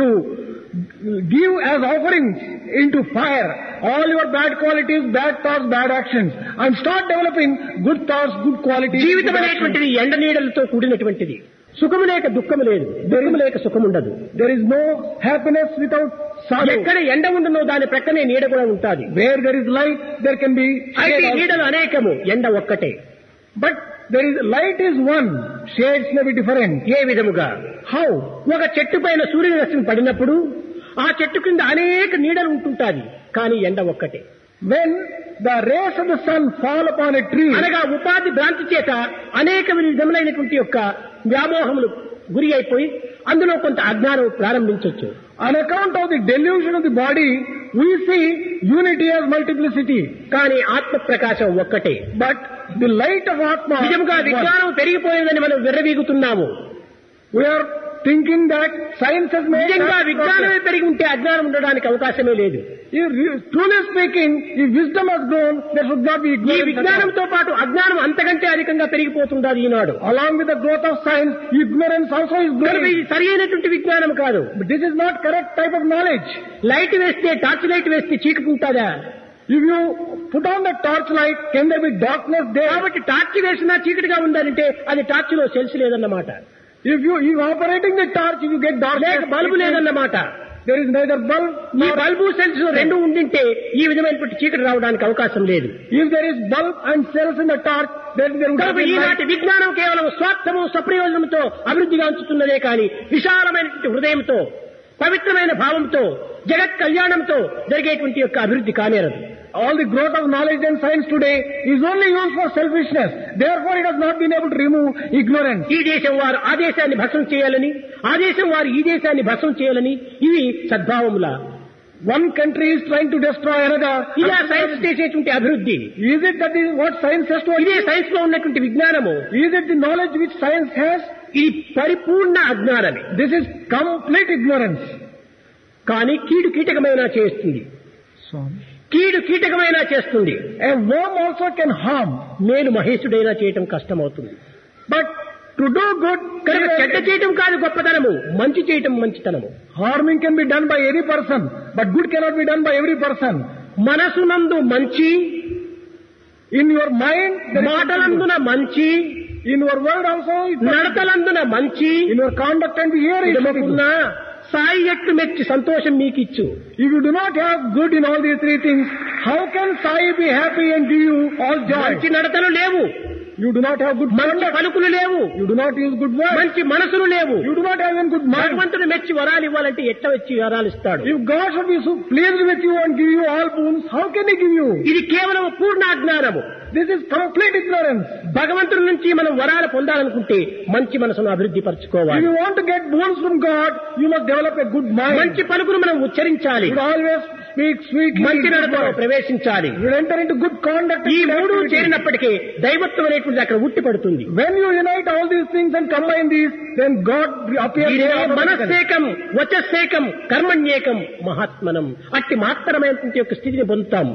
give as offerings into fire all your bad qualities, bad thoughts, bad actions and start developing good thoughts, good qualities. జీవితం good actions. అనేటువంటిది ఎండ నీడలతో కూడినటువంటిది సుఖము లేక దుఃఖము లేదు దుఃఖము లేక సుఖము ఉండదు There is no happiness without sorrow. ఎక్కడ ఎండ ఉండనో దాని ప్రక్కనే నీడ కూడా ఉంటుంది Where there is light, there can be అయితే shade also. నీడలు అనేకము ఎండ ఒక్కటే But there is light is one, shades may be different. ఏ విధముగా How? ఒక చెట్టు పైన సూర్యుని రశ్మి పడినప్పుడు ఆ చెట్టు కింద అనేక నీడలు ఉంటుంటాది కానీ ఎండ ఒక్కటే When the rays of the sun fall upon a tree, అనగా ఉపాధి భ్రాంతి చేత అనేక విధములైనటువంటి యొక్క వ్యామోహములు గురి అయిపోయి అందులో కొంత అజ్ఞానం ప్రారంభించవచ్చు on account of the delusion of the body, we see unity as multiplicity. కానీ ఆత్మ ప్రకాశం ఒక్కటే But the light of Atma, నిజముగా is one. విజ్ఞానం పెరిగిపోయిందని మనం విర్రవీగుతున్నాము we are thinking that science has made నిజంగా that విజ్ఞానమే progress. పెరిగి ఉంటే అజ్ఞానం ఉండడానికి అవకాశమే లేదు If re- Truly speaking, if wisdom has grown, there should not be ఈ ignorance. at all. విజ్ఞానంతో పాటు అజ్ఞానం అంతకంటే అధికంగా పెరిగిపోతుండాలి ఈనాడు Along with the growth of science, ignorance also is కనుక growing. ఇది సరి అయినటువంటి విజ్ఞానం కాదు But this is not correct type of knowledge. Light వేస్తే టార్చ్ లైట్ వేస్తే చీకటి ఉంటుందా If you put on the torchlight, can there be darkness there? కాబట్టి టార్చ్ వేసినా చీకటిగా ఉండాలంటే అది టార్చ్ లో సెల్స్ లేదన్నమాట If you, if operating the torch, if you get darkness, లేక బల్బు లేదన్నమాట there is neither bulb ఈ nor బల్బు సెల్స్ రెండు ఉండింటే ఈ విధమైనటువంటి చీకటి రావడానికి అవకాశం లేదు If there is bulb and cells in the torch, then there would have కనుక been light. ఈనాటి విజ్ఞానం కేవలం స్వార్థము సప్రయోజనంతో అభివృద్ధిగా ఉంచుతున్నదే కానీ విశాలమైనటువంటి హృదయంతో పవిత్రమైన భావంతో జగత్ కళ్యాణంతో జరిగేటువంటి యొక్క అభివృద్ధి కానేరదు all the growth of knowledge and science today is only used for selfishness. Therefore, it has not been able to remove ignorance. ఈ దేశం వారు ఆ దేశాన్ని భస్మం చేయాలని ఆ దేశం వారు ఈ దేశాన్ని భస్మం చేయాలని ఇవి సద్భావముల One country is trying to destroy another. ఇదే సైన్స్ చేసేటువంటి అభివృద్ధి Is it that is what science has to ఇదే achieve? సైన్స్ లో ఉన్నటువంటి విజ్ఞానము Is it the knowledge which science has? ఇది పరిపూర్ణ అజ్ఞానమే This is complete ignorance. కానీ కీడు కీటకమైన చేస్తుంది కీడు కీటకమైనా చేస్తుంది A worm also can harm. మేలు మహేశుడైనా చేయటం కష్టమవుతుంది But to do good, కనుక చెడ్డ చేయటం కాదు గొప్పతనము మంచి చేయటం మంచితనము harming can be done by any person, but good cannot be done by every person. మనసునందు మంచి In your mind, there is మాటలందున మంచి in your word also, it's నడతలందున మంచి in your conduct and behavior, it's ఇదముకున్న Sai ఎట్లు మెచ్చి సంతోషం మీకిచ్చు If you do not have good in all these three things, how can Sai be happy and give you all joy? మంచి నడతలు లేవు You do not have good మంచి conduct. పలుకులు లేవు You do not use good words. మంచి మనసులు లేవు You do not have even good mind. భగవంతుడు మెచ్చి వరాలు ఇవ్వాలంటే ఎట్ట వచ్చి వరాలు ఇస్తాడు If God should be so pleased with you and give you all boons, how can He give you? ఇది కేవలం పూర్ణ అజ్ఞానము This is complete ignorance. భగవంతుడి నుంచి మనం వరాలు పొందాలనుకుంటే మంచి మనసును అభివృద్ధి If పరచుకోవాలి you want to get boons from God, you must develop a good mind. మంచి పలుకును మనం ఉచ్చరించాలి You should always speak sweetly. మంచి good నడతలో words. ప్రవేశించాలి You should enter into good conduct. ఈ and good మూడు activity. చేరినప్పటికీ దైవత్వం అనేటువంటిది అక్కడ ఉట్టి పడుతుంది When you unite all these things and combine these, then God appears దీనినే there automatically. మనస్సేకం వచస్సేకం కర్మణ్యేకం మహాత్మనం అట్టి మాత్రమైనటువంటి యొక్క స్థితిని పొందుతాం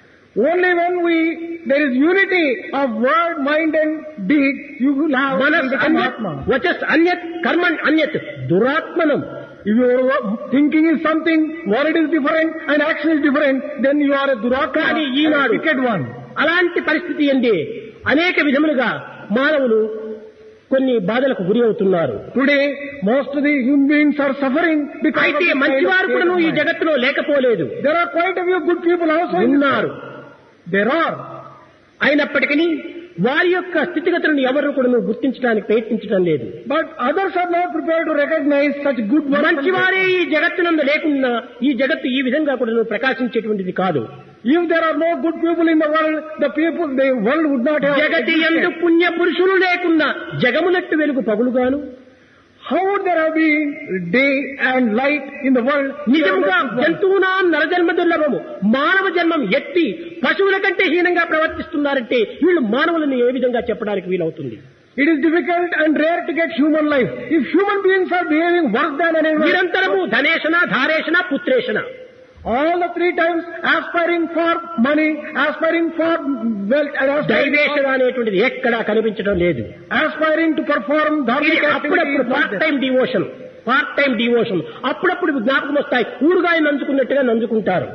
Only when we, there is unity of word, mind and deed, you will have మనస్ become అన్యత్ Atma. వచస్ అన్యత్ కర్మణ్ అన్యత్ దురాత్మనం If your thinking is something, word is different and action is different, then you are a duratma, కానీ a Eenadu wicked one. అలాంటి పరిస్థితి ఎందే అనేక విధములుగా మానవులు కొన్ని బాధలకు గురి అవుతున్నారు Today, most of the human beings are suffering because of అయితే this kind of మంచివారు state కూడా of ఈ mind. జగత్తులో లేకపోలేదు There are quite a few good people also in this ఉన్నారు world. There are. అయినప్పటికీ వారి యొక్క స్థితిగతులను ఎవరు కూడా గుర్తించడానికి ప్రయత్నించడం లేదు But others are not prepared to recognize such good works. and మంచివారే ఈ జగత్తునందు లేకున్నా ఈ జగత్తు ఈ విధంగా కూడా ప్రకాశించేటువంటిది కాదు If there are no good people in the world, the people, the world would not have. జగతి ఎందు existed. పుణ్య పురుషులు లేకున్నా జగమునట్టు వెలుగు పగులుగాను How would there have been day and light in the world? నిజముగా జంతువునా నరజన్మ దుర్లభము మానవ జన్మం ఎత్తి పశువుల కంటే హీనంగా ప్రవర్తిస్తున్నారంటే వీళ్ళు మానవులను ఏ విధంగా చెప్పడానికి వీలవుతుంది It is difficult and rare to get human life. If human beings are behaving worse than anyone, నిరంతరము ధనేషణ ధారేషణ పుత్రేషణ all the three times aspiring for money, aspiring for wealth, and aspiring, దైవేషణ అనేటువంటిది ఎక్కడా కనిపించడం లేదు aspiring to perform ఇది dharmic అప్పుడప్పుడు activities. Part time devotion part time devotion అప్పుడప్పుడు జ్ఞాపకం వస్తాయి ఊరుగాయ నంచుకున్నట్టుగా నంచుకుంటారు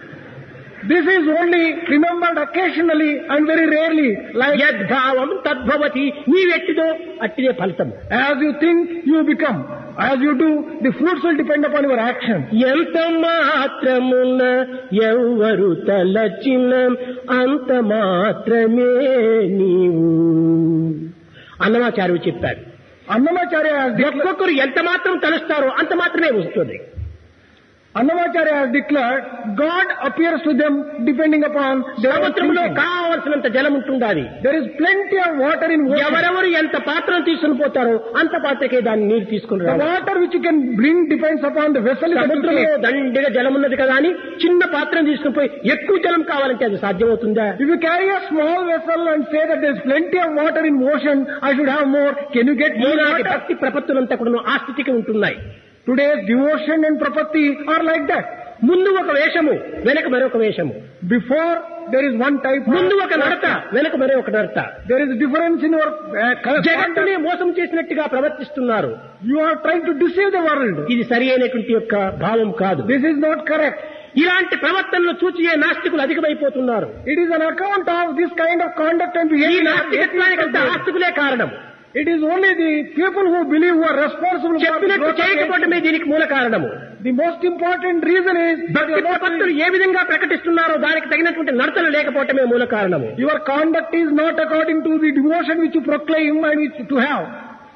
This is only remembered occasionally and very rarely. Like యద్భావం తద్భవతి నీవెట్టిదో అట్టిదే ఫలితం as you think, you become. As you do, the fruits will depend upon your action. ఎంత మాత్రమున ఎవ్వరు తలచిన అంత మాత్రమే నీవు అన్నమాచార్యుడు చెప్పాడు Annamacharya has declared, ఒక్కొక్కరు ఎంత మాత్రం తలుస్తారో అంత మాత్రమే వస్తుంది Annamacharya has declared, God appears to them depending upon their own సముద్రంలో thinking. కావలసినంత జలం ఉంటుండాలి There is plenty of water in ocean. ఎవరెవరు ఎంత పాత్రను తీసుకుని పోతారో అంత పాత్రకే దాన్ని నీరు తీసుకుని The రావాలి water which you can bring depends upon the vessel that you సముద్రంలో take. దండిగా జలం ఉన్నది కదా అని చిన్న పాత్రను తీసుకుని పోయి ఎక్కువ జలం కావాలంటే అది సాధ్యమవుతుందా If you carry a small vessel and say that there is plenty of water in ocean, I should have more. Can you get more ఈనాటి water? భక్తి ప్రపత్తులంతా కూడా ఆ స్థితికి ఉంటున్నాయి Today's devotion and prapatti are like that. ముందు ఒక వేషము వెనక మరొక వేషము Before there is one type. of- ముందు ఒక నడత వెనక మరొక నడత There is a difference in your uh, conduct. జగత్తునే మోసం చేసినట్టుగా ప్రవర్తిస్తున్నారు You are trying to deceive the world. ఇది సరి అయినటువంటి యొక్క భావం కాదు This is not correct. ఇలాంటి ప్రవర్తనలు చూచియే నాస్తికులు అధికమైపోతున్నారు It is an account of this kind of conduct and ఈ behavior. నాస్తికత్వానికంతా ఆస్తికులే కారణం It is only the people who believe who are responsible for the చెప్పినట్టు growth of చేయకపోవటమే దీనికి మూల కారణము The most important reason is that భక్తి you are not- ప్రపత్తులు ఏ విధంగా ప్రకటిస్తున్నారో దానికి తగినటువంటి నడతలు లేకపోవటమే మూల కారణము your conduct is not according to the devotion which you proclaim and which to have.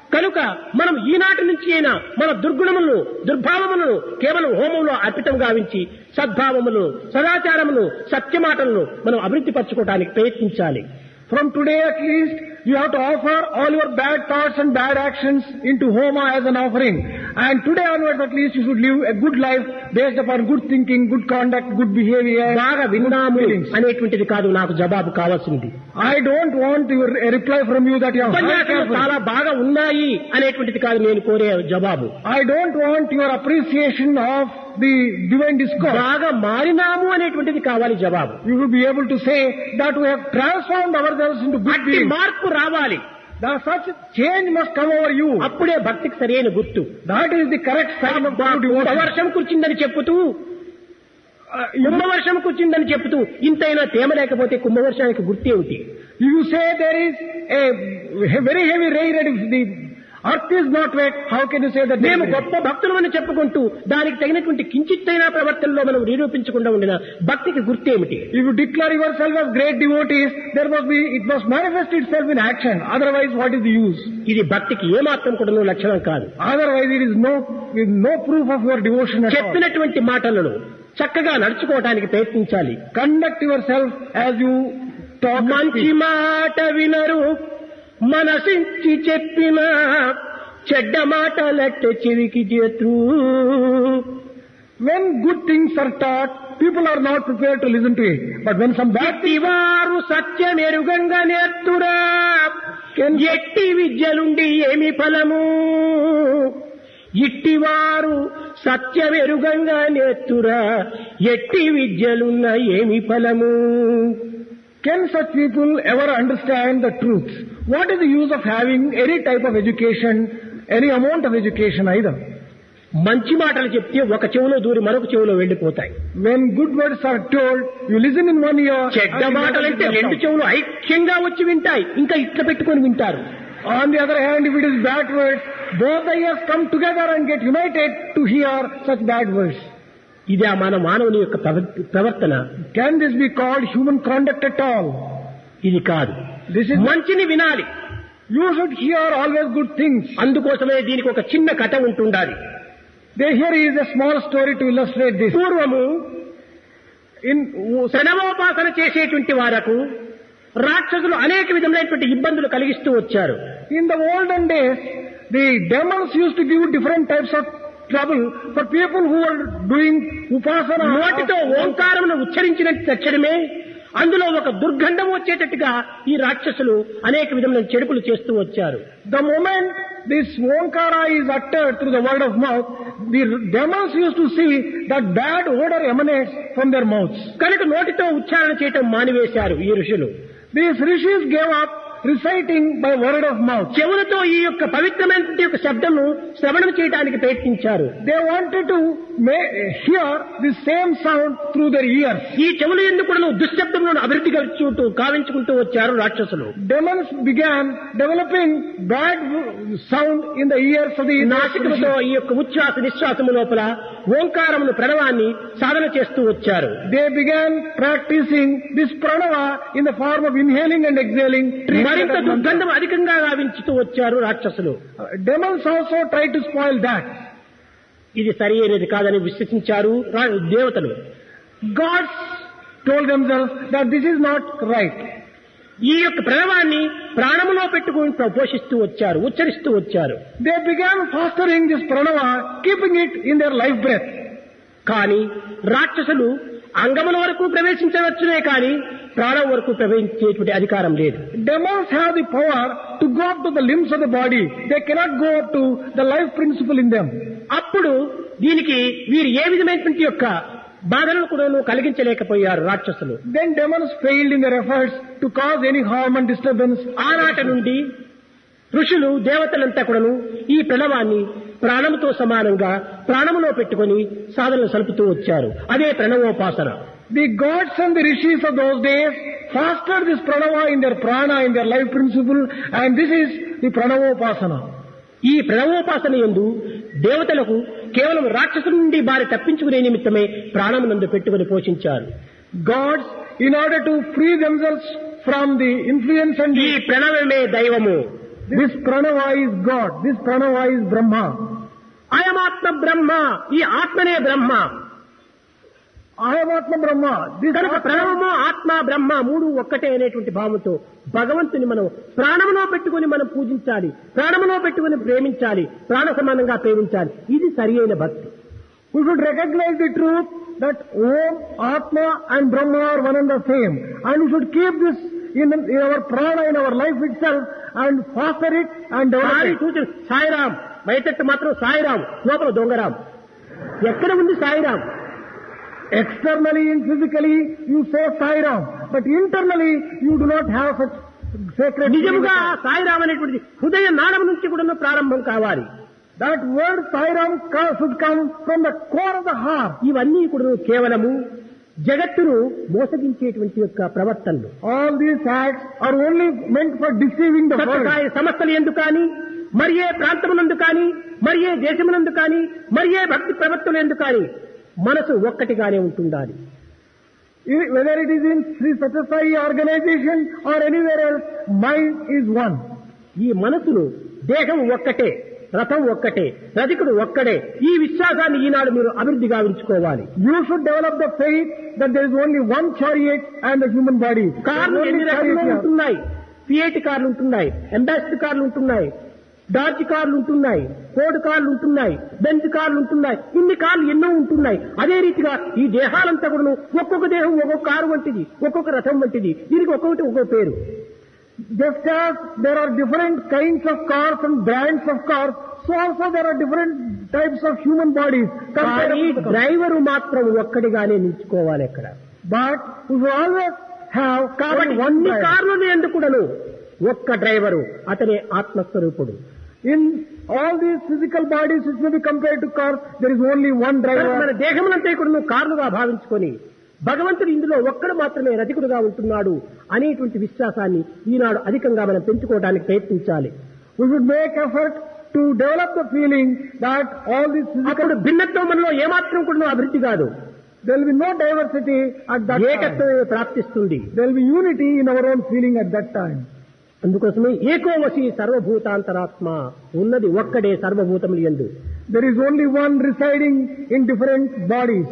కనుక మనం ఈనాటి నుంచి అయినా మన దుర్గుణములను దుర్భావములను కేవలం హోమంలో అర్పితం గావించి సద్భావములను సదాచారమును సత్యమాటలను మనం అభివృద్ధి పరచుకోవడానికి ప్రయత్నించాలి From today at least, you have to offer all your bad thoughts and bad actions into Homa as an offering. And today onwards at least you should live a good life based upon good thinking, good conduct, good behavior. బాగా good విన్నాము feelings. అనేటువంటిది కాదు నాకు జవాబు కావాల్సింది I don't want your, a reply from you that you have heard ఉపన్యాసాలు carefully. చాలా బాగా ఉన్నాయి అనేటువంటిది కాదు నేను కోరే జవాబు I don't want your appreciation of the divine discourse. బాగా మారినాము అనేటువంటిది కావాలి జవాబు You will be able to say that we have transformed ourselves into good అట్టి beings. మార్పు రావాలి That such change must come over you. అప్పుడే భక్తికి సరైన గుర్తు That is the correct sign of true devotion. వర్షం కురిచిందని చెప్పుతూ Uh, you, కుంభవర్షం కురిచిందని చెప్తూ ఇంతైనా తేమ లేకపోతే కుంభవర్షానికి గుర్తు ఏమిటి you say there is a he- very heavy rain and if the earth is not wet, how can you say that there మేము is rain? గొప్ప భక్తులమని చెప్పుకుంటూ దానికి తగినటువంటి కించిత్తైనా ప్రవర్తనలో మనం నిరూపించకుండా ఉండిన భక్తికి గుర్తేమిటి If you declare yourself as great devotees, there must be, it must manifest itself in action. Otherwise, what is the use? ఇది భక్తికి ఏమాత్రం కూడా లక్షణం కాదు Otherwise, it is no, with no proof of your devotion at all. చెప్పినటువంటి మాటలను చక్కగా నడుచుకోవడానికి ప్రయత్నించాలి Conduct yourself as you talk and మంచి speak. మాట వినరు మనసించి చెప్పిన చెడ్డ మాటలట్ట చెవికి చేతు When good things are taught, people are not prepared to listen to it. But when some bad things వారు సత్యమెరుగంగా నేర్తురా ఎట్టి విద్యలుండి ఏమి ఫలము ఇట్టివారు సత్యమెరుగంగా నేర్తురా ఎట్టి విద్యలున్న ఏమి ఫలము Can such people ever understand the truth? What is the use of having any type of education, any amount of education either? మంచి మాటలు చెప్తే ఒక చెవిలో దూరి మరొక చెవిలో వెళ్ళిపోతాయి When good words are told, you listen in one ear. చెడ్డ and you మాటలంటే listen in the రెండు other. చెవులు ఐక్యంగా వచ్చి వింటాయి ఇంకా ఇట్లా పెట్టుకొని వింటారు On the other hand, if it is bad words, both the ears come together and get united to hear such bad words. ఇది ఆ మన మానవుని యొక్క ప్రవ- ప్రవర్తన Can this be called human conduct at all? ఇది కాదు This is, మంచిని వినాలి you should hear always good things. అందుకోసమే దీనికి ఒక చిన్న కథ ఉంటుండాలి There here is a small story to illustrate this. పూర్వము In ప్రణవోపాసన చేసేటువంటి వారకు రాక్షసులు అనేక విధములైనటువంటి ఇబ్బందులు కలిగిస్తూ వచ్చారు In the olden days, the demons used to give different types of trouble for people who were doing upasana. నోటితో ఓంకారమును ఉచ్చరించినట్టు తచ్చడమే అందులో ఒక దుర్గంధం వచ్చేటట్టుగా ఈ రాక్షసులు అనేక విధములైన చెడుపులు చేస్తూ వచ్చారు The moment this Onkara is uttered through the word of mouth, the demons used to see that bad odor emanates from their mouths. కనుక నోటితో ఉచ్చారణ చేయటం మానివేశారు ఈ ఋషులు These rishis gave up reciting by word of mouth. చెవులతో ఈ యొక్క పవిత్రమైనటువంటి యొక్క శబ్దము శ్రవణం చేయడానికి ప్రయత్నించారు They wanted to ma- hear the same sound through their ears. ఈ చెవులు ఎందుకు కూడా దుశ్శబ్దములను అభివృద్ధి కలుచుకుంటూ కావించుకుంటూ వచ్చారు రాక్షసులు Demons began developing bad sound in the ears of the నాసికముతో rishis. ఈ యొక్క ఉచ్ఛ్వాస నిశ్వాసము లోపల ఓంకారమును ప్రణవాన్ని సాధన చేస్తూ వచ్చారు They began practicing this pranava in the form of inhaling and exhaling. treating మరింత that mantra. దుర్గంధం అధికంగా గావించుతూ వచ్చారు రాక్షసులు Uh, Demons also try to spoil that. ఇది సరి అయినది కాదని విశ్వసించారు రా- దేవతలు Gods told themselves that this is not right. ఈ యొక్క ప్రణవాన్ని ప్రాణములో పెట్టుకుని పోషిస్తూ వచ్చారు ఉచ్చరిస్తూ వచ్చారు They began fostering this pranava, keeping it in their life breath. కానీ రాక్షసులు అంగముల వరకు ప్రవేశించవచ్చునే కానీ ప్రాణం వరకు ప్రవేశించేటువంటి అధికారం లేదు Demons have the power to go up to the limbs of the body. They cannot go up to the life principle in them. అప్పుడు దీనికి వీరు ఏ విధమైనటువంటి యొక్క బాధలను కూడా కలిగించలేకపోయారు రాక్షసులు Then demons failed in their efforts to cause any harm and disturbance. ఆనాట నుండి ఋషులు దేవతలంతా కూడాను ఈ ప్రణవాన్ని ప్రాణముతో సమానంగా ప్రాణములో పెట్టుకొని సాధనలు సలుపుతూ వచ్చారు అదే ప్రణవోపాసన The gods and the rishis of those days fostered this pranava in their prana, in their life principle, and this is the pranavopasana. ఈ ప్రణవోపాసన ఎందు దేవతలకు కేవలం రాక్షసుల నుండి బారి తప్పించుకునే నిమిత్తమే ప్రాణమునందు పెట్టుకుని పోషించారు Gods, in order to free themselves from the influence and ఈ the, ప్రణవమే దైవము This Pranava is God. This Pranava is Brahma. అయమాత్మ బ్రహ్మ ఈ ఆత్మనే బ్రహ్మ I am Atma Brahma. This కనుక Atma ప్రణవము ఆత్మ బ్రహ్మ మూడు ఒక్కటే అనేటువంటి భావంతో భగవంతుని మనం ప్రాణములో పెట్టుకుని మనం పూజించాలి ప్రాణములో పెట్టుకుని ప్రేమించాలి ప్రాణ సమానంగా ప్రేమించాలి ఇది సరి అయిన భక్తి We should recognize the truth that Om, Atma and Brahma are one and the same. And we should keep this in, in our prana, in our life itself and foster it and develop Sai it. సూచన సాయిరాం బయటట్టు మాత్రం సాయిరాం లోపల దొంగరాం ఎక్కడ ఉంది Sairam Externally and physically, you say Sai Ram. But internally, you do not have such sacred నిజముగా feeling. Sairam అనేటువంటిది హృదయ నాళం నుంచి కూడా ప్రారంభం కావాలి That word Sai Ram co- should come from the core of the heart. ఇవన్నీ కూడా కేవలము జగత్తును మోసగించేటువంటి యొక్క ప్రవర్తనలు All these acts are only meant for deceiving the world. Sathya Sai సంస్థలు ఎందుకు కానీ మరి ఏ ప్రాంతమునందు కానీ మరి ఏ దేశమునందు కానీ మరి ఏ భక్తి ప్రవర్తనలు ఎందుకు కానీ మనసు ఒక్కటిగానే ఉంటుండాలి I- Whether it is in Sri Satyasai organization or anywhere else, mind is one. ఈ మనసును దేహం ఒక్కటే రథం ఒక్కటే రధికుడు ఒక్కడే ఈ విశ్వాసాన్ని ఈనాడు మీరు అభివృద్ధి గావించుకోవాలి You should develop the faith that there is only one chariot and the human body. కార్లు Only ఎన్ని రకాలు chariot here. ఉంటున్నాయి ఫియేట్ కార్లు ఉంటున్నాయి అంబాసిడర్ కార్లు ఉంటున్నాయి డార్జ్ కార్లు ఉంటున్నాయి ఫోర్డ్ కార్లు ఉంటున్నాయి బెంజ్ కార్లు ఉంటున్నాయి ఇన్ని కార్లు ఎన్నో ఉంటున్నాయి అదే రీతిగా ఈ దేహాలంతా కూడా ఒక్కొక్క దేహం ఒక్కొక్క కారు వంటిది ఒక్కొక్క రథం వంటిది దీనికి ఒక్కొక్కటి ఒక్కొక్క పేరు Just as there are different kinds of cars and brands of cars, so also there are different types of human bodies. compared కానీ to the- డ్రైవరు మాత్రం ఒక్కడిగానే నిల్చుకోవాలి అక్కడ But we should always have కాబట్టి only one అన్ని driver. కార్లు ఎందుకుడను ఒక్క driver అతనే ఆత్మస్వరూపుడు In all these physical bodies which may be compared to cars, there is only one కనుక మన driver. దేహమునంతా కూడా నువ్వు కార్లుగా భావించుకొని భగవంతుడు ఇందులో ఒక్కడు మాత్రమే రధికుడుగా ఉంటున్నాడు అనేటువంటి విశ్వాసాన్ని ఈనాడు అధికంగా మనం పెంచుకోవడానికి ప్రయత్నించాలి We should make effort to develop the feeling that all these physical, అప్పుడు భిన్నత్వం మనలో ఏమాత్రం కూడా అభివృద్ధి కాదు there will be no diversity at that time. ఏకత్వమే ప్రాప్తిస్తుంది There will be unity in our own feeling at that time. అందుకోసమే ఏకోవశి సర్వభూతాంతరాత్మ ఉన్నది ఒక్కడే సర్వభూతములు ఎందు There is only one residing in different bodies.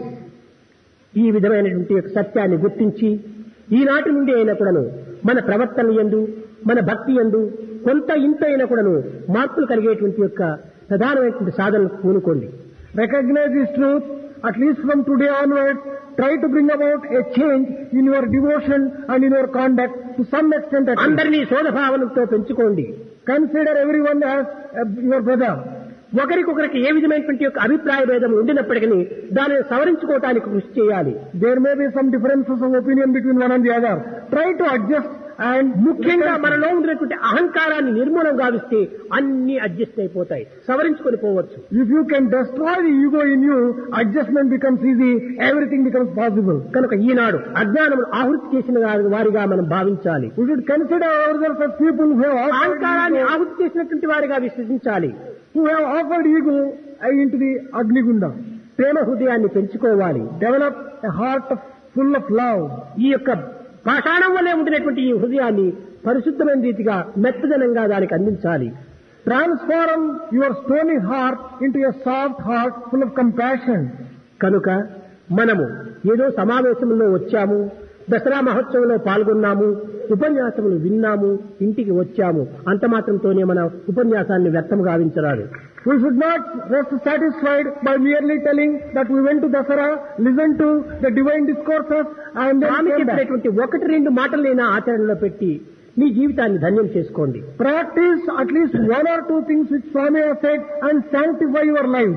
ఈ విధమైనటువంటి యొక్క సత్యాన్ని గుర్తించి ఈనాటి నుండి అయినా కూడాను మన ప్రవర్తన ఎందు మన భక్తి ఎందు కొంత ఇంత అయినా కూడాను మార్పులు కలిగేటువంటి యొక్క ప్రధానమైనటువంటి సాధనలు పూనుకోండి Recognize this truth, at least from today onwards, try to bring about a change in your devotion and in your conduct to some extent at least. అందరినీ సోదభావనతో పెంచుకోండి Consider everyone as uh, your brother. ఒకరికొకరికి ఏ విధమైనటువంటి యొక్క అభిప్రాయ భేదం ఉండినప్పటికీ దానిని సవరించుకోవటానికి కృషి చేయాలి There may be some differences of opinion between one and the other. Try to adjust and ముఖ్యంగా మనలో ఉన్నటువంటి అహంకారాన్ని నిర్మూలం గావిస్తే అన్ని అడ్జస్ట్ అయిపోతాయి సవరించుకొని పోవచ్చు If you can destroy the ego in you, adjustment becomes easy, everything becomes possible. కనుక ఈనాడు అజ్ఞానమును ఆహృతి చేసిన వారి- వారిగా మనం భావించాలి We should consider ourselves as people who have offered అహంకారాన్ని ego, ఆహుతి చేసినటువంటి వారిగా విశ్వసించాలి who have offered ego uh, into the Agni-gunda. ప్రేమ హృదయాన్ని పెంచుకోవాలి Develop a heart of, full of love. ఈ యొక్క పాషాణం వల్లే ఉండినటువంటి ఈ హృదయాన్ని పరిశుద్ధమైన రీతిగా మెత్తదనంగా దానికి అందించాలి Transform your stony heart into a soft heart full of compassion. కనుక మనము ఏదో సమావేశంలో వచ్చాము దసరా మహోత్సవంలో పాల్గొన్నాము ఉపన్యాసములు విన్నాము ఇంటికి వచ్చాము అంత మాత్రంతోనే మన ఉపన్యాసాన్ని వ్యర్థం గావించరాదు We should not rest satisfied by merely telling that we went to Dasara, listened to the divine discourses and then Swamy came back. చెప్పినటువంటి ఒకటి రెండు మాటలైనా ఆచరణలో పెట్టి మీ జీవితాన్ని ధన్యం చేసుకోండి Practice at least one or two things which Swami has said and sanctify your lives.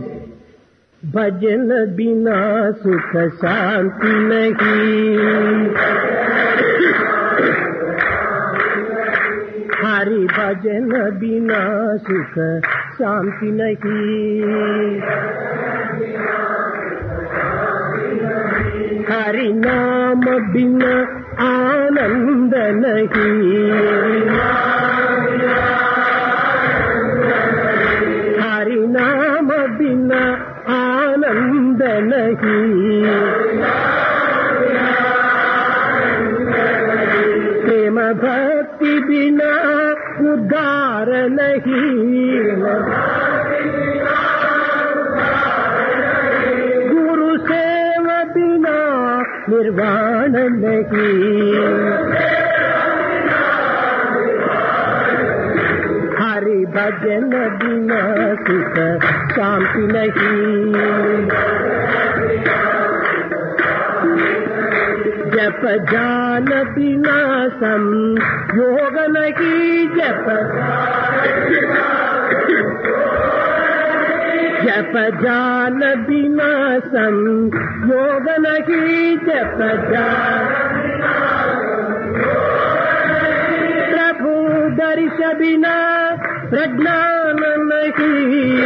భజన బినా సుఖ శాంతి నహీ హరి భజన బినా సుఖ శాంతి నహీ हरि नाम बिना आनंद नहीं हरि नाम बिना आनंद नहीं प्रेम भक्ति बिना उद्धार नहीं गुरु सेव बिना निर्वाण नहीं हरि भजन बिना सुख शांति नहीं जप जान बिना सम योग नहीं जप जप जान बिना सम योग नहीं जप जान प्रभु दर्श बिना प्रज्ञान नहीं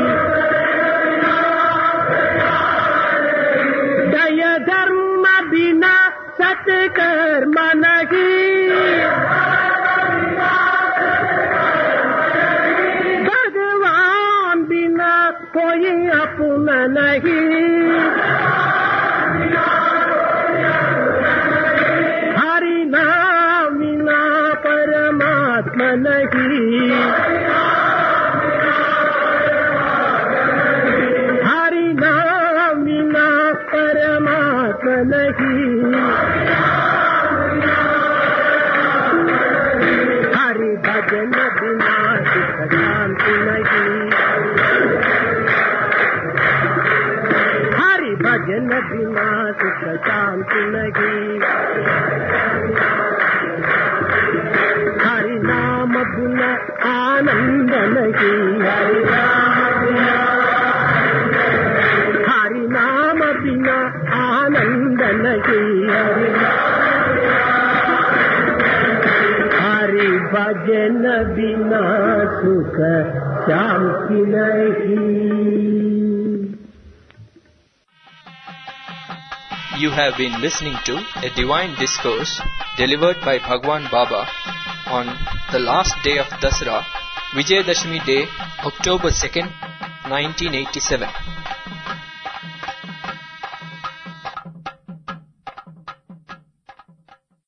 दय धर्म बिना सत्कर्म नहीं भगवान बिना कोई अपना नहीं हरि नाम बिना परमात्मा नहीं हरि नाम बिना परमात्मा नहीं हरि भजन बिना सुख शांति नहीं हरि भजन बिना सुख शांति नहीं हरि नाम बिना आनंद नहीं हरि नाम बिना हरि नाम बिना आनंद नहीं हरि हरि भजन बिना सुख शांति नहीं You have been listening to a divine discourse delivered by Bhagwan Baba on the last day of Dasra, Vijayadashmi Day, October 2nd, 1987.